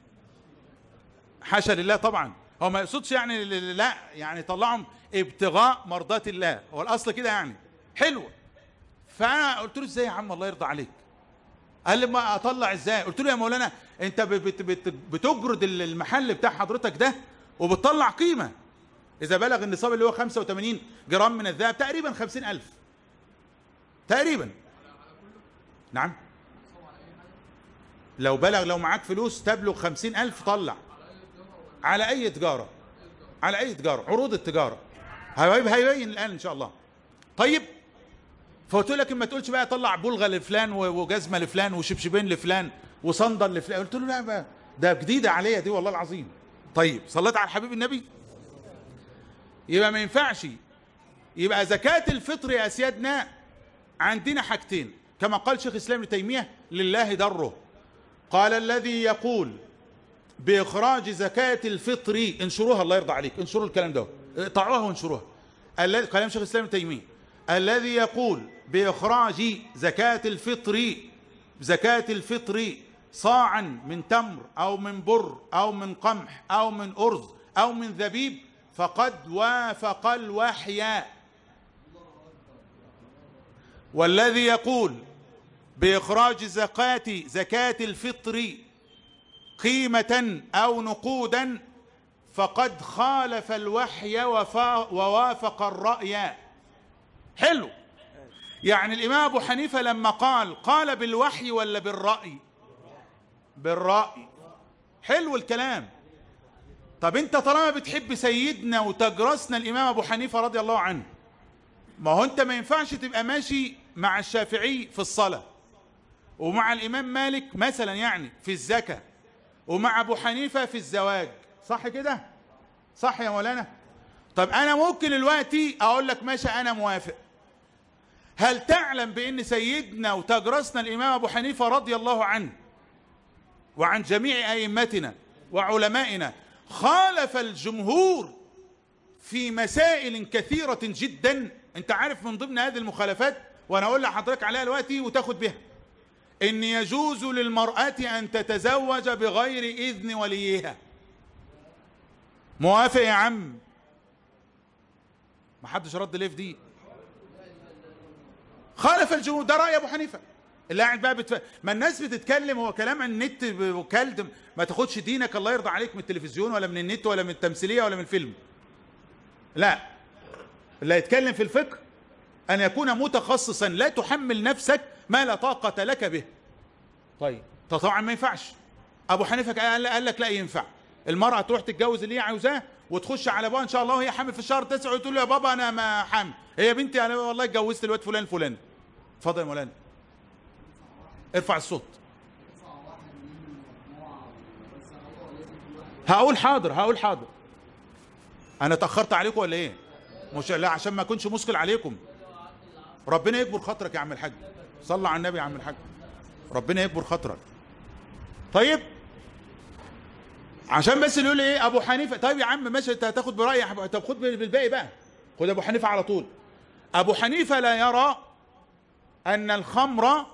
حاشا لله طبعا هو ما يقصدش يعني ل- ل- لا يعني طلعهم ابتغاء مرضات الله هو الاصل كده يعني حلوه فانا قلت له ازاي يا عم الله يرضى عليك قال لي ما اطلع ازاي قلت له يا مولانا انت ب- بت بت بتجرد ال- المحل بتاع حضرتك ده وبتطلع قيمه اذا بلغ النصاب اللي هو 85 جرام من الذهب تقريبا 50000 تقريبا نعم لو بلغ لو معاك فلوس تبلغ 50000 طلع على اي تجاره على اي تجاره عروض التجاره هيبين هيبين الان ان شاء الله طيب فقلت لك ما تقولش بقى طلع بلغه لفلان و- وجزمه لفلان وشبشبين لفلان وصندل لفلان قلت له لا بقى ده جديده عليا دي والله العظيم طيب صليت على الحبيب النبي يبقى ما ينفعش يبقى زكاه الفطر يا اسيادنا عندنا حاجتين كما قال شيخ الاسلام ابن تيميه لله دره قال الذي يقول باخراج زكاه الفطر انشروها الله يرضى عليك انشروا الكلام ده اقطعوها وانشروها الذي كلام شيخ الاسلام ابن تيميه الذي يقول بإخراج زكاة الفطر زكاة الفطر صاعا من تمر أو من بر أو من قمح أو من أرز أو من زبيب فقد وافق الوحي والذي يقول بإخراج زكاة زكاة الفطر قيمة أو نقودا فقد خالف الوحي وفا- ووافق الرأي حلو يعني الإمام أبو حنيفة لما قال قال بالوحي ولا بالرأي بالرأي حلو الكلام طب انت طالما بتحب سيدنا وتجرسنا الإمام أبو حنيفة رضي الله عنه ما هو انت ما ينفعش تبقى ماشي مع الشافعي في الصلاة ومع الإمام مالك مثلا يعني في الزكاة ومع أبو حنيفة في الزواج صح كده صح يا مولانا طب أنا ممكن دلوقتي أقول لك ماشي أنا موافق هل تعلم بأن سيدنا وتجرسنا الإمام أبو حنيفة رضي الله عنه وعن جميع أئمتنا وعلمائنا خالف الجمهور في مسائل كثيرة جدا انت عارف من ضمن هذه المخالفات وانا اقول لحضرتك عليها دلوقتي وتاخد بها ان يجوز للمرأة ان تتزوج بغير اذن وليها موافق يا عم ما حدش رد ليه في دي خالف الجمهور ده رأي ابو حنيفة اللي قاعد بقى بتف... ما الناس بتتكلم هو كلام عن النت وكلد ما تاخدش دينك الله يرضى عليك من التلفزيون ولا من النت ولا من التمثيلية ولا من الفيلم لا اللي يتكلم في الفقه أن يكون متخصصا لا تحمل نفسك ما لا طاقة لك به طيب طبعا ما ينفعش أبو حنيفة قال قال لك لا ينفع المرأة تروح تتجوز اللي هي عاوزاه وتخش على ابوها ان شاء الله وهي حامل في الشهر التاسع وتقول له يا بابا انا ما حامل هي يا بنتي انا والله اتجوزت الواد فلان فلان اتفضل يا مولانا ارفع الصوت هقول حاضر هقول حاضر انا اتاخرت عليكم ولا ايه مش لا عشان ما اكونش مثقل عليكم ربنا يكبر خاطرك يا عم الحاج صلى على النبي يا عم الحاج ربنا يكبر خاطرك طيب عشان بس اللي يقول ايه ابو حنيفه طيب يا عم ماشي انت هتاخد برايي يا حب- طب خد بالباقي بقى خد ابو حنيفه على طول ابو حنيفه لا يرى ان الخمر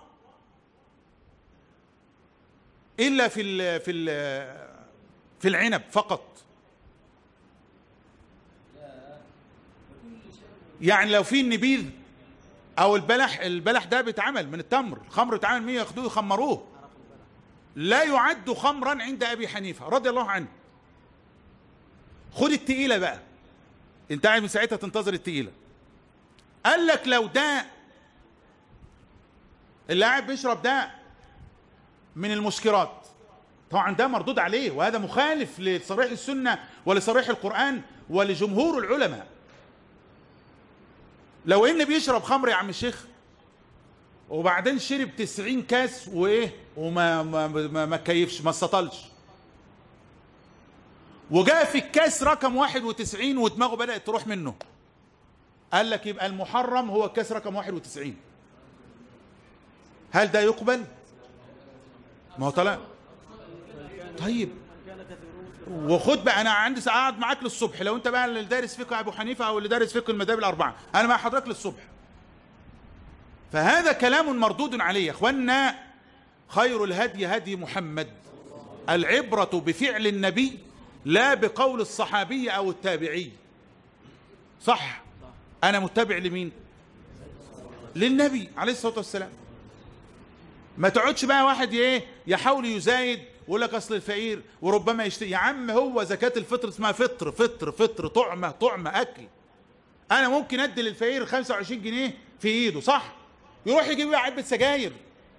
الا في ال في ال في العنب فقط يعني لو في النبيذ او البلح البلح ده بيتعمل من التمر الخمر بيتعمل منه ياخدوه يخمروه لا يعد خمرا عند ابي حنيفه رضي الله عنه خد التقيله بقى انت قاعد من ساعتها تنتظر التقيله قال لك لو ده اللي قاعد بيشرب ده من المسكرات طبعا ده مردود عليه وهذا مخالف لصريح السنه ولصريح القران ولجمهور العلماء لو ان بيشرب خمر يا عم الشيخ وبعدين شرب 90 كاس وايه وما ما ما, ما كيفش ما استطلش وجاء في الكاس رقم 91 ودماغه بدأت تروح منه قال لك يبقى المحرم هو الكاس رقم 91 هل ده يقبل ما هو طلع طيب وخد بقى انا عندي قاعد معاك للصبح لو انت بقى اللي دارس فقه ابو حنيفه او اللي دارس فقه المذاهب الاربعه انا مع حضرتك للصبح فهذا كلام مردود عليه يا اخوانا خير الهدي هدي محمد العبرة بفعل النبي لا بقول الصحابي او التابعي صح انا متبع لمين للنبي عليه الصلاة والسلام ما تقعدش بقى واحد ايه يحاول يزايد ويقول لك اصل الفقير وربما يشتري يا عم هو زكاة الفطر اسمها فطر فطر فطر طعمة طعمة اكل انا ممكن ادي للفقير 25 جنيه في ايده صح يروح يجيب بقى علبة سجاير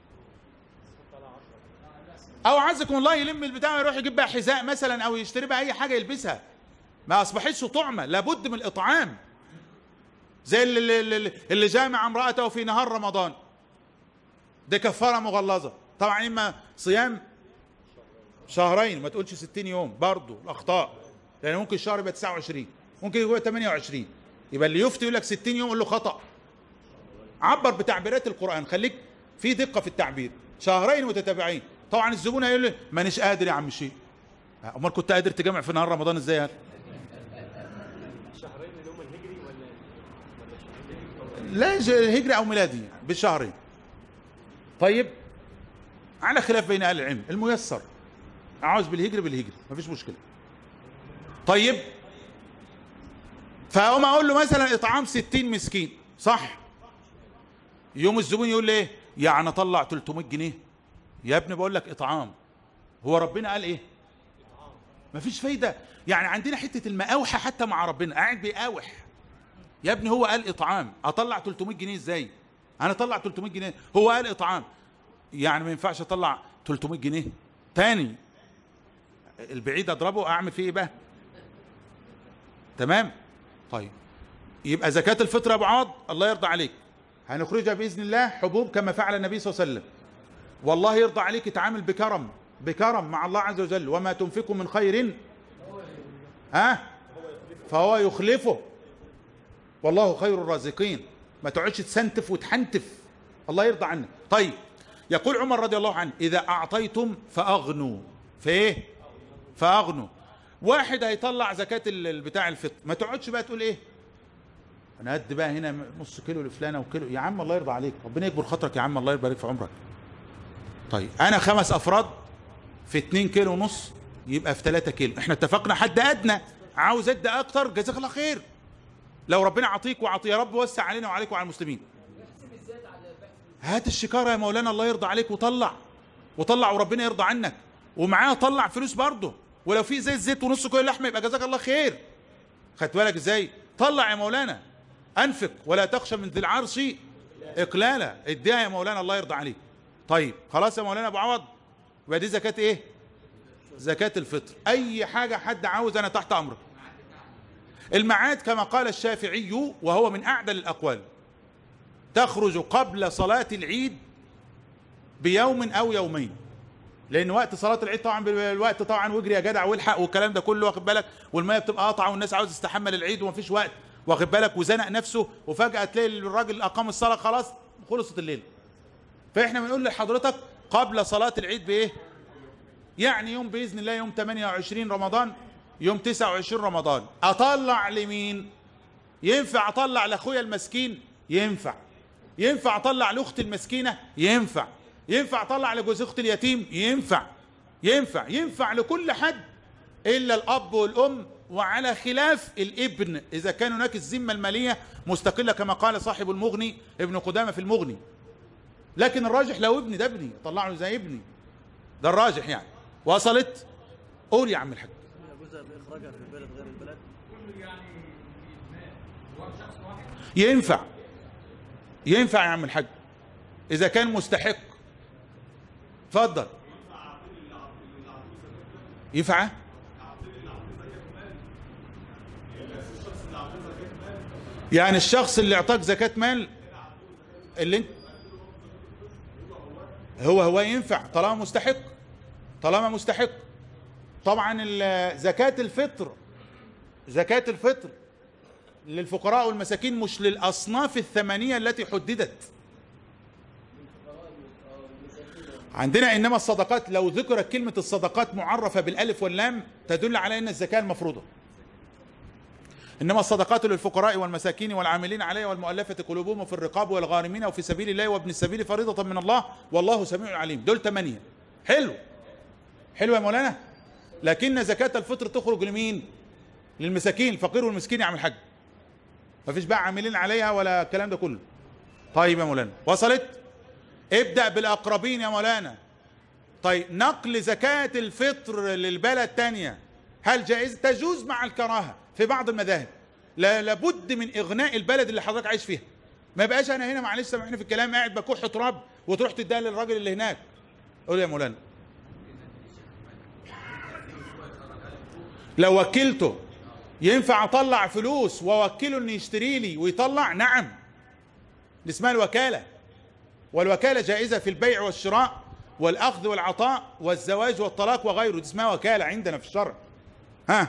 او عزكم الله يلم البتاع ويروح يجيب بقى حذاء مثلا او يشتري بقى اي حاجة يلبسها ما اصبحتش طعمة لابد من الاطعام زي اللي, اللي, اللي جامع امرأته في نهار رمضان دي كفارة مغلظة طبعا اما صيام شهرين ما تقولش 60 يوم برضه الاخطاء لان ممكن الشهر يبقى 29 ممكن يبقى 28 يبقى اللي يفتي يقول لك 60 يوم يقول له خطأ عبر بتعبيرات القرآن خليك في دقة في التعبير شهرين متتابعين طبعا الزبون هيقول لي مانيش قادر يا عم الشيخ امال كنت قادر تجمع في نهار رمضان ازاي يعني شهرين اللي هم الهجري ولا لا ج- هجري او ميلادي بشهرين طيب على خلاف بين اهل العلم الميسر عاوز بالهجري بالهجري مفيش مشكله طيب فاقوم اقول له مثلا اطعام 60 مسكين صح يوم الزبون يقول لي ايه يعني اطلع 300 جنيه يا ابني بقول لك اطعام هو ربنا قال ايه مفيش فايده يعني عندنا حته المقاوحه حتى مع ربنا قاعد بيقاوح يا ابني هو قال اطعام اطلع 300 جنيه ازاي انا اطلع 300 جنيه هو قال اطعام يعني ما ينفعش اطلع 300 جنيه تاني البعيد اضربه اعمل فيه ايه بقى تمام طيب يبقى زكاة الفطر يا ابو عوض الله يرضى عليك هنخرجها باذن الله حبوب كما فعل النبي صلى الله عليه وسلم والله يرضى عليك اتعامل بكرم بكرم مع الله عز وجل وما تنفقوا من خير ها فهو يخلفه والله خير الرازقين ما تقعدش تسنتف وتحنتف الله يرضى عنك طيب يقول عمر رضي الله عنه اذا اعطيتم فاغنوا في ايه فاغنوا واحد هيطلع زكاة ال- بتاع الفطر ما تقعدش بقى تقول ايه انا قد بقى هنا نص كيلو لفلانه وكيلو يا عم الله يرضى عليك ربنا يكبر خاطرك يا عم الله يبارك في عمرك طيب انا خمس افراد في 2 كيلو ونص يبقى في 3 كيلو احنا اتفقنا حد ادنى عاوز ادي اكتر جزاك الله خير لو ربنا عطيك وعطي يا رب وسع علينا وعليك وعلى المسلمين هات الشكارة يا مولانا الله يرضى عليك وطلع وطلع وربنا يرضى عنك ومعاه طلع فلوس برضه ولو في زيت زيت ونص كيلو لحمه يبقى جزاك الله خير خدت بالك ازاي طلع يا مولانا انفق ولا تخشى من ذي العرش اقلالا اديها يا مولانا الله يرضى عليك طيب خلاص يا مولانا ابو عوض يبقى دي زكاه ايه زكاه الفطر اي حاجه حد عاوز انا تحت امرك المعاد كما قال الشافعي وهو من اعدل الاقوال تخرج قبل صلاه العيد بيوم او يومين لان وقت صلاه العيد طبعا الوقت طبعا واجري يا جدع والحق والكلام ده كله واخد بالك والميه بتبقى قاطعه والناس عاوز تستحمل العيد ومفيش وقت واخد بالك وزنق نفسه وفجاه تلاقي الراجل اقام الصلاه خلاص خلصت الليل فاحنا بنقول لحضرتك قبل صلاه العيد بايه يعني يوم باذن الله يوم 28 رمضان يوم 29 رمضان اطلع لمين ينفع اطلع لاخويا المسكين ينفع ينفع اطلع لاختي المسكينه ينفع ينفع اطلع لجوز اختي اليتيم ينفع ينفع ينفع لكل حد الا الاب والام وعلى خلاف الابن اذا كان هناك الذمه الماليه مستقله كما قال صاحب المغني ابن قدامه في المغني لكن الراجح لو ابني ده ابني طلع له زي ابني ده الراجح يعني وصلت قول يا عم الحاج يجوز بإخراجها في البلد غير البلد ينفع ينفع يا عم الحاج اذا كان مستحق اتفضل ينفع يعني الشخص اللي اعطاك زكاة مال اللي انت هو هو ينفع طالما مستحق طالما مستحق طبعا ال- زكاة الفطر زكاة الفطر للفقراء والمساكين مش للأصناف الثمانية التي حددت عندنا إنما الصدقات لو ذكرت كلمة الصدقات معرفة بالألف واللام تدل على أن الزكاة المفروضة إنما الصدقات للفقراء والمساكين والعاملين عليها والمؤلفة قلوبهم وفي الرقاب والغارمين وفي سبيل الله وابن السبيل فريضة من الله والله سميع عليم دول ثمانية حلو حلو يا مولانا لكن زكاة الفطر تخرج لمين للمساكين الفقير والمسكين يعمل حج مفيش بقى عاملين عليها ولا الكلام ده كله طيب يا مولانا وصلت ابدأ بالأقربين يا مولانا طيب نقل زكاة الفطر للبلد تانية هل جائز تجوز مع الكراهة في بعض المذاهب لا لابد من إغناء البلد اللي حضرتك عايش فيها ما بقاش أنا هنا معلش سامحني في الكلام قاعد بكح تراب وتروح تديها للراجل اللي هناك قول يا مولانا لو وكلته ينفع اطلع فلوس واوكله انه يشتري لي ويطلع نعم دي اسمها الوكاله والوكاله جائزه في البيع والشراء والاخذ والعطاء والزواج والطلاق وغيره دي اسمها وكاله عندنا في الشرع ها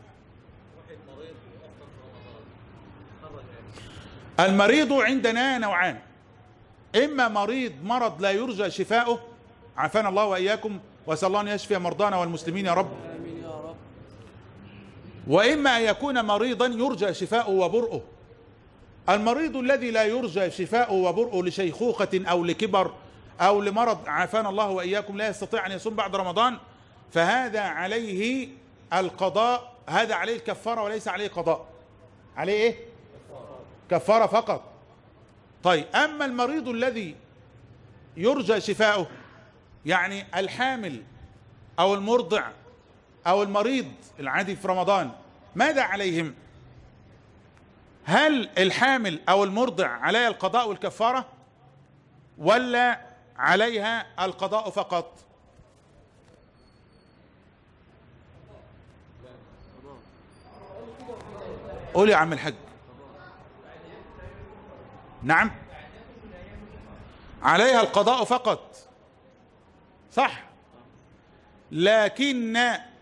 المريض عندنا نوعان اما مريض مرض لا يرجى شفاؤه عافانا الله واياكم واسال الله ان يشفي مرضانا والمسلمين يا رب آمين يا رب واما ان يكون مريضا يرجى شفاؤه وبرؤه المريض الذي لا يرجى شفاؤه وبرؤه لشيخوخة أو لكبر أو لمرض عافانا الله وإياكم لا يستطيع أن يصوم بعد رمضان فهذا عليه القضاء هذا عليه الكفارة وليس عليه قضاء عليه إيه؟ كفارة فقط طيب أما المريض الذي يرجى شفاؤه يعني الحامل أو المرضع أو المريض العادي في رمضان ماذا عليهم هل الحامل أو المرضع عليها القضاء والكفارة ولا عليها القضاء فقط قول يا عم الحاج نعم عليها القضاء فقط صح لكن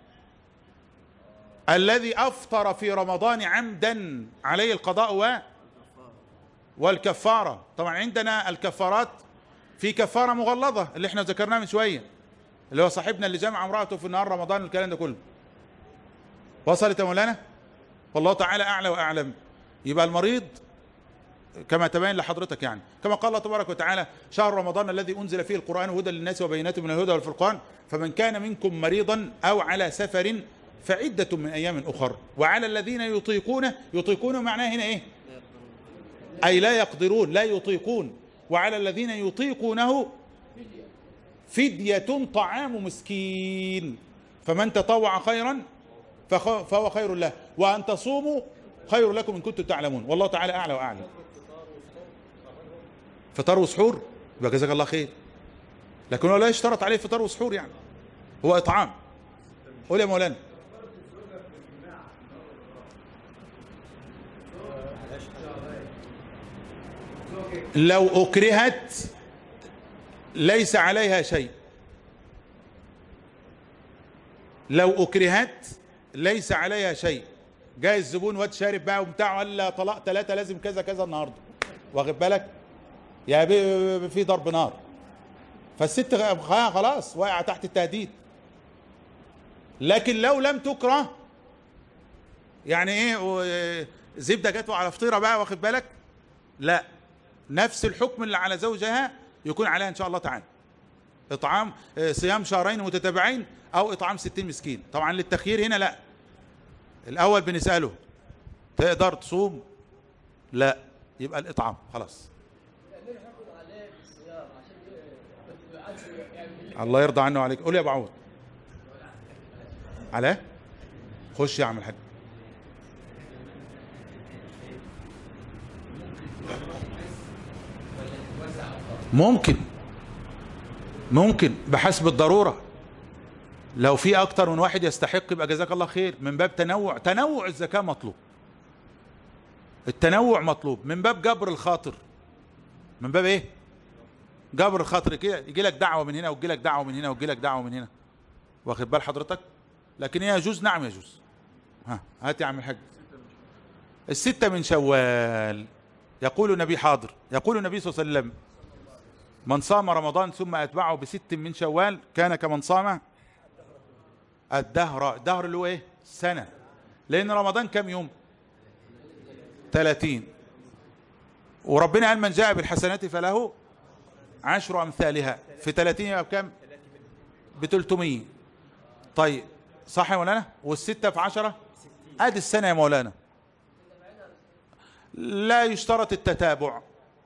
الذي افطر في رمضان عمدا عليه القضاء و والكفاره طبعا عندنا الكفارات في كفاره مغلظه اللي احنا ذكرناها من شويه اللي هو صاحبنا اللي جمع امراته في نهار رمضان والكلام ده كله وصلت يا مولانا والله تعالى اعلى واعلم يبقى المريض كما تبين لحضرتك يعني كما قال الله تبارك وتعالى شهر رمضان الذي انزل فيه القران هدى للناس وبينات من الهدى والفرقان فمن كان منكم مريضا او على سفر فعدة من ايام اخر وعلى الذين يطيقونه يطيقونه معناه هنا ايه اي لا يقدرون لا يطيقون وعلى الذين يطيقونه فدية طعام مسكين فمن تطوع خيرا فخ- فهو خير له وان تصوموا خير لكم ان كنتم تعلمون والله تعالى اعلى واعلم فطار وسحور يبقى جزاك الله خير لكن هو لا يشترط عليه فطار وسحور يعني هو اطعام قول يا مولانا لو اكرهت ليس عليها شيء لو اكرهت ليس عليها شيء جاي الزبون واد شارب بقى وبتاع ولا طلاق ثلاثة لازم كذا كذا النهارده واخد بالك يا بي في ضرب نار فالست غ- خلاص واقعه تحت التهديد لكن لو لم تكره يعني ايه و- زبده جت على فطيره بقى واخد بالك لا نفس الحكم اللي على زوجها يكون عليها ان شاء الله تعالى اطعام آه، صيام شهرين متتابعين او اطعام 60 مسكين طبعا للتخيير هنا لا الاول بنساله تقدر تصوم لا يبقى الاطعام خلاص الله يرضى عنه وعليك قول يا ابو عوض على خش يا عم الحاج ممكن ممكن بحسب الضرورة لو في أكتر من واحد يستحق يبقى جزاك الله خير من باب تنوع تنوع الزكاة مطلوب التنوع مطلوب من باب جبر الخاطر من باب ايه جبر الخاطر كده يجي لك دعوة من هنا ويجي لك دعوة من هنا ويجي لك دعوة من هنا واخد بال حضرتك لكن هي يجوز نعم يجوز ها هات يا عم الحاج الستة من شوال يقول النبي حاضر يقول النبي صلى الله عليه وسلم من صام رمضان ثم أتبعه بست من شوال كان كمن صام الدهر الدهر اللي هو ايه سنة لأن رمضان كم يوم 30 وربنا قال من جاء بالحسنات فله عشر أمثالها في 30 يبقى بكم ب 300 طيب صح يا مولانا والستة في عشرة ادي السنة يا مولانا لا يشترط التتابع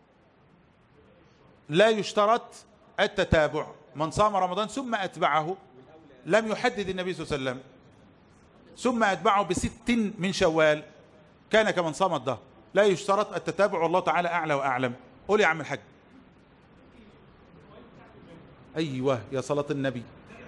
لا يشترط التتابع من صام رمضان ثم أتبعه لم يحدد النبي صلى الله عليه وسلم ثم أتبعه بست من شوال كان كمن صام الدهر لا يشترط التتابع والله تعالى أعلى وأعلم قول يا عم الحاج أيوة يا صلاة النبي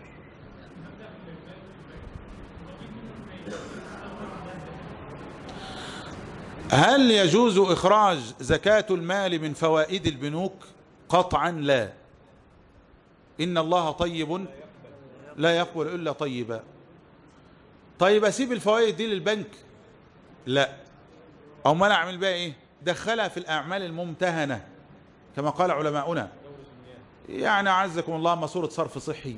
هل يجوز إخراج زكاة المال من فوائد البنوك قطعا لا إن الله طيب لا يقبل إلا طيبا طيب أسيب الفوائد دي للبنك لا أو ما أعمل بقى إيه دخلها في الأعمال الممتهنة كما قال علماؤنا يعني عزكم الله ماسورة صرف صحي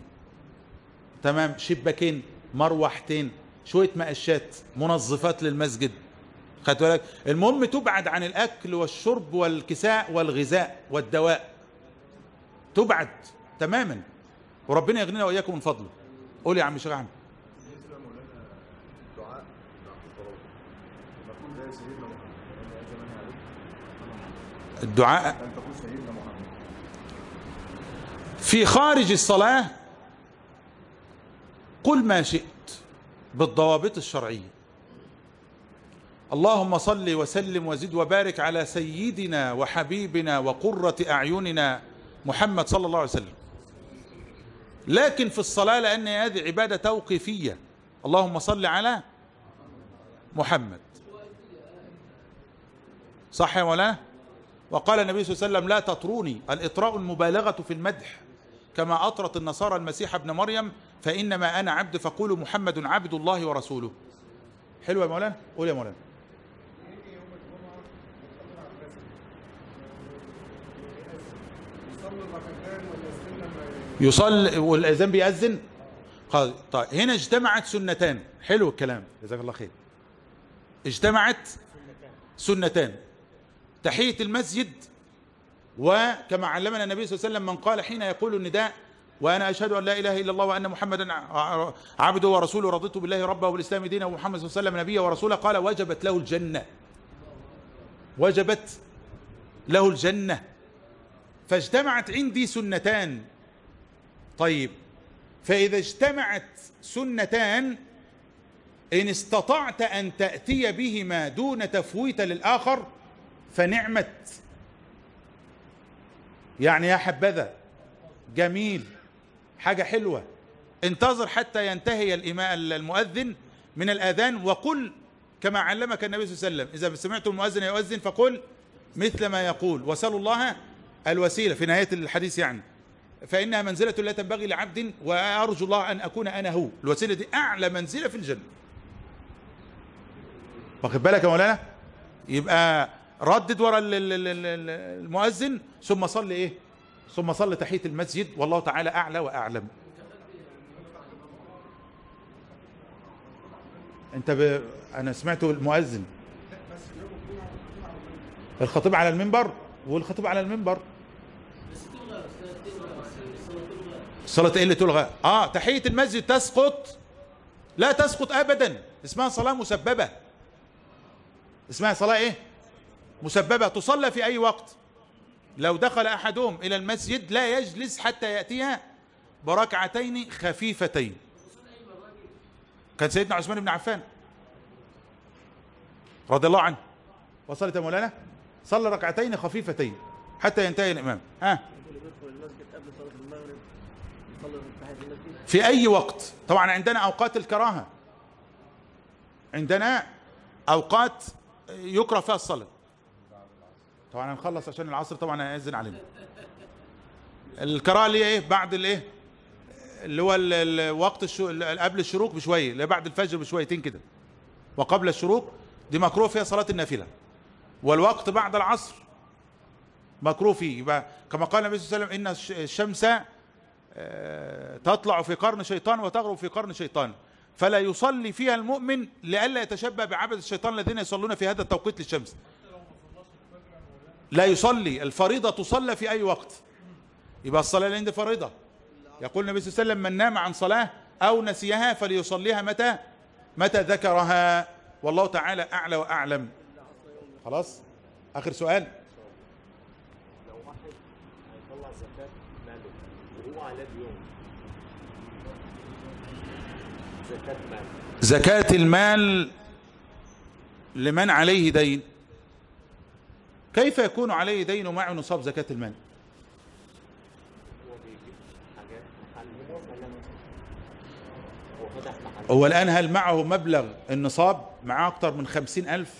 تمام شباكين مروحتين شوية مقشات منظفات للمسجد خدت بالك المهم تبعد عن الاكل والشرب والكساء والغذاء والدواء تبعد تماما وربنا يغنينا واياكم من فضله قول يا عم شيخ احمد بالنسبه مولانا الدعاء بعد الصلاه نقول زي سيدنا محمد لان يا زمان عليك الدعاء ان تقول سيدنا محمد في خارج الصلاة قل ما شئت بالضوابط الشرعية اللهم صل وسلم وزد وبارك على سيدنا وحبيبنا وقرة أعيننا محمد صلى الله عليه وسلم لكن في الصلاة لأن هذه عبادة توقيفية اللهم صل على محمد صح يا مولانا وقال النبي صلى الله عليه وسلم لا تطروني الإطراء المبالغة في المدح كما أطرت النصارى المسيح ابن مريم فإنما أنا عبد فقولوا محمد عبد الله ورسوله حلو يا مولانا قول يا مولانا يصلي والأذان بيأذن خلاص طيب هنا اجتمعت سنتان حلو الكلام جزاك الله خير اجتمعت سنتان تحية المسجد وكما علمنا النبي صلى الله عليه وسلم من قال حين يقول النداء وأنا أشهد أن لا إله إلا الله وأن محمدا ع- عبده ورسوله رضيت بالله ربا وبالإسلام دينا ومحمد صلى الله عليه وسلم نبيا ورسولا قال وجبت له الجنة وجبت له الجنة فاجتمعت عندي سنتان طيب فإذا اجتمعت سنتان إن استطعت أن تأتي بهما دون تفويت للآخر فنعمت يعني يا حبذا جميل حاجة حلوة انتظر حتى ينتهي الإماء المؤذن من الآذان وقل كما علمك النبي صلى الله عليه وسلم إذا سمعت المؤذن يؤذن فقل مثل ما يقول وسلوا الله الوسيلة في نهاية الحديث يعني فإنها منزلة لا تنبغي لعبد وأرجو الله أن أكون أنا هو الوسيلة دي أعلى منزلة في الجنة واخد بالك يا مولانا يبقى ردد ورا ال- ال- ال- ال- المؤذن ثم صل ايه ثم صل تحية المسجد والله تعالى أعلى وأعلم انت ب... انا سمعت المؤذن الخطيب على المنبر والخطيب على المنبر صلاة ايه اللي تلغى اه تحية المسجد تسقط لا تسقط ابدا اسمها صلاة مسببة اسمها صلاة ايه مسببة تصلى في اي وقت لو دخل احدهم الى المسجد لا يجلس حتى يأتيها بركعتين خفيفتين كان سيدنا عثمان بن عفان رضي الله عنه وصلت يا مولانا صلى ركعتين خفيفتين حتى ينتهي الامام ها اللي بيدخل المسجد قبل صلاة المغرب يصلي تحية المسجد في اي وقت طبعا عندنا اوقات الكراهه عندنا اوقات يكره فيها الصلاه طبعا هنخلص عشان العصر طبعا هيأذن علينا الكراهه اللي هي ايه بعد الايه اللي هو ال- ال- وقت الشو... ال- قبل الشروق بشويه اللي بعد الفجر بشويتين كده وقبل الشروق دي مكروه فيها صلاه النافله والوقت بعد العصر مكروه فيه يبقى كما قال النبي صلى الله عليه وسلم ان الش- الشمس آه، تطلع في قرن شيطان وتغرب في قرن شيطان فلا يصلي فيها المؤمن لئلا يتشبه بعبد الشيطان الذين يصلون في هذا التوقيت للشمس لا يصلي الفريضة تصلى في أي وقت يبقى الصلاة اللي عند فريضة يقول النبي صلى الله عليه وسلم من نام عن صلاة أو نسيها فليصليها متى متى ذكرها والله تعالى أعلى وأعلم خلاص آخر سؤال لو واحد هيطلع زكاة ماله وهو عليه ديون زكاة مال زكاة المال لمن عليه دين كيف يكون عليه دين ومعه نصاب زكاة المال هو بيجيب حاجات محل مثلا هو فتح محل هو الآن هل معه مبلغ النصاب معاه أكتر من خمسين ألف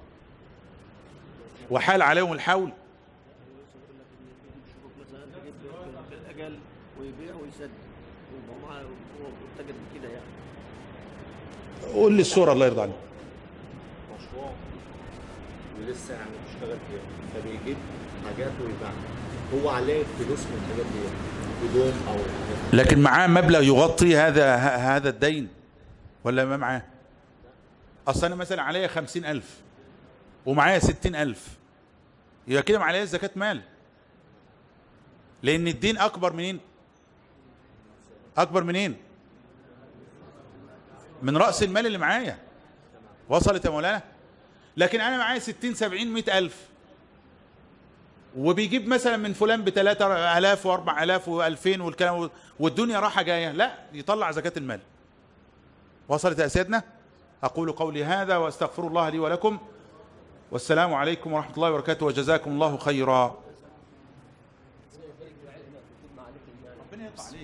وحال عليهم الحول يجيب شروط مثلا يجيب في الأجل ويبيع ويسدد ويبقى معاه ويتجد كده يعني قول لي الصورة الله يرضى عليك مشروع ولسه يعني بيشتغل فيها فبيجيب حاجات ويبيعها هو عليه فلوس من الحاجات دي هدوم او حاجات لكن معاه مبلغ يغطي هذا ه- هذا الدين ولا ما معاه أصل أنا مثلا عليا خمسين ألف ومعايا ستين ألف يبقى كده معايا زكاة مال لأن الدين أكبر منين أكبر منين من رأس المال اللي معايا وصلت يا مولانا لكن أنا معايا ستين سبعين مئة ألف وبيجيب مثلا من فلان بثلاثة آلاف وأربع آلاف وألفين والكلام والدنيا راحة جاية لا يطلع زكاة المال وصلت يا سيدنا أقول قولي هذا وأستغفر الله لي ولكم والسلام عليكم ورحمة الله وبركاته وجزاكم الله خيرا ربنا يرضى عليك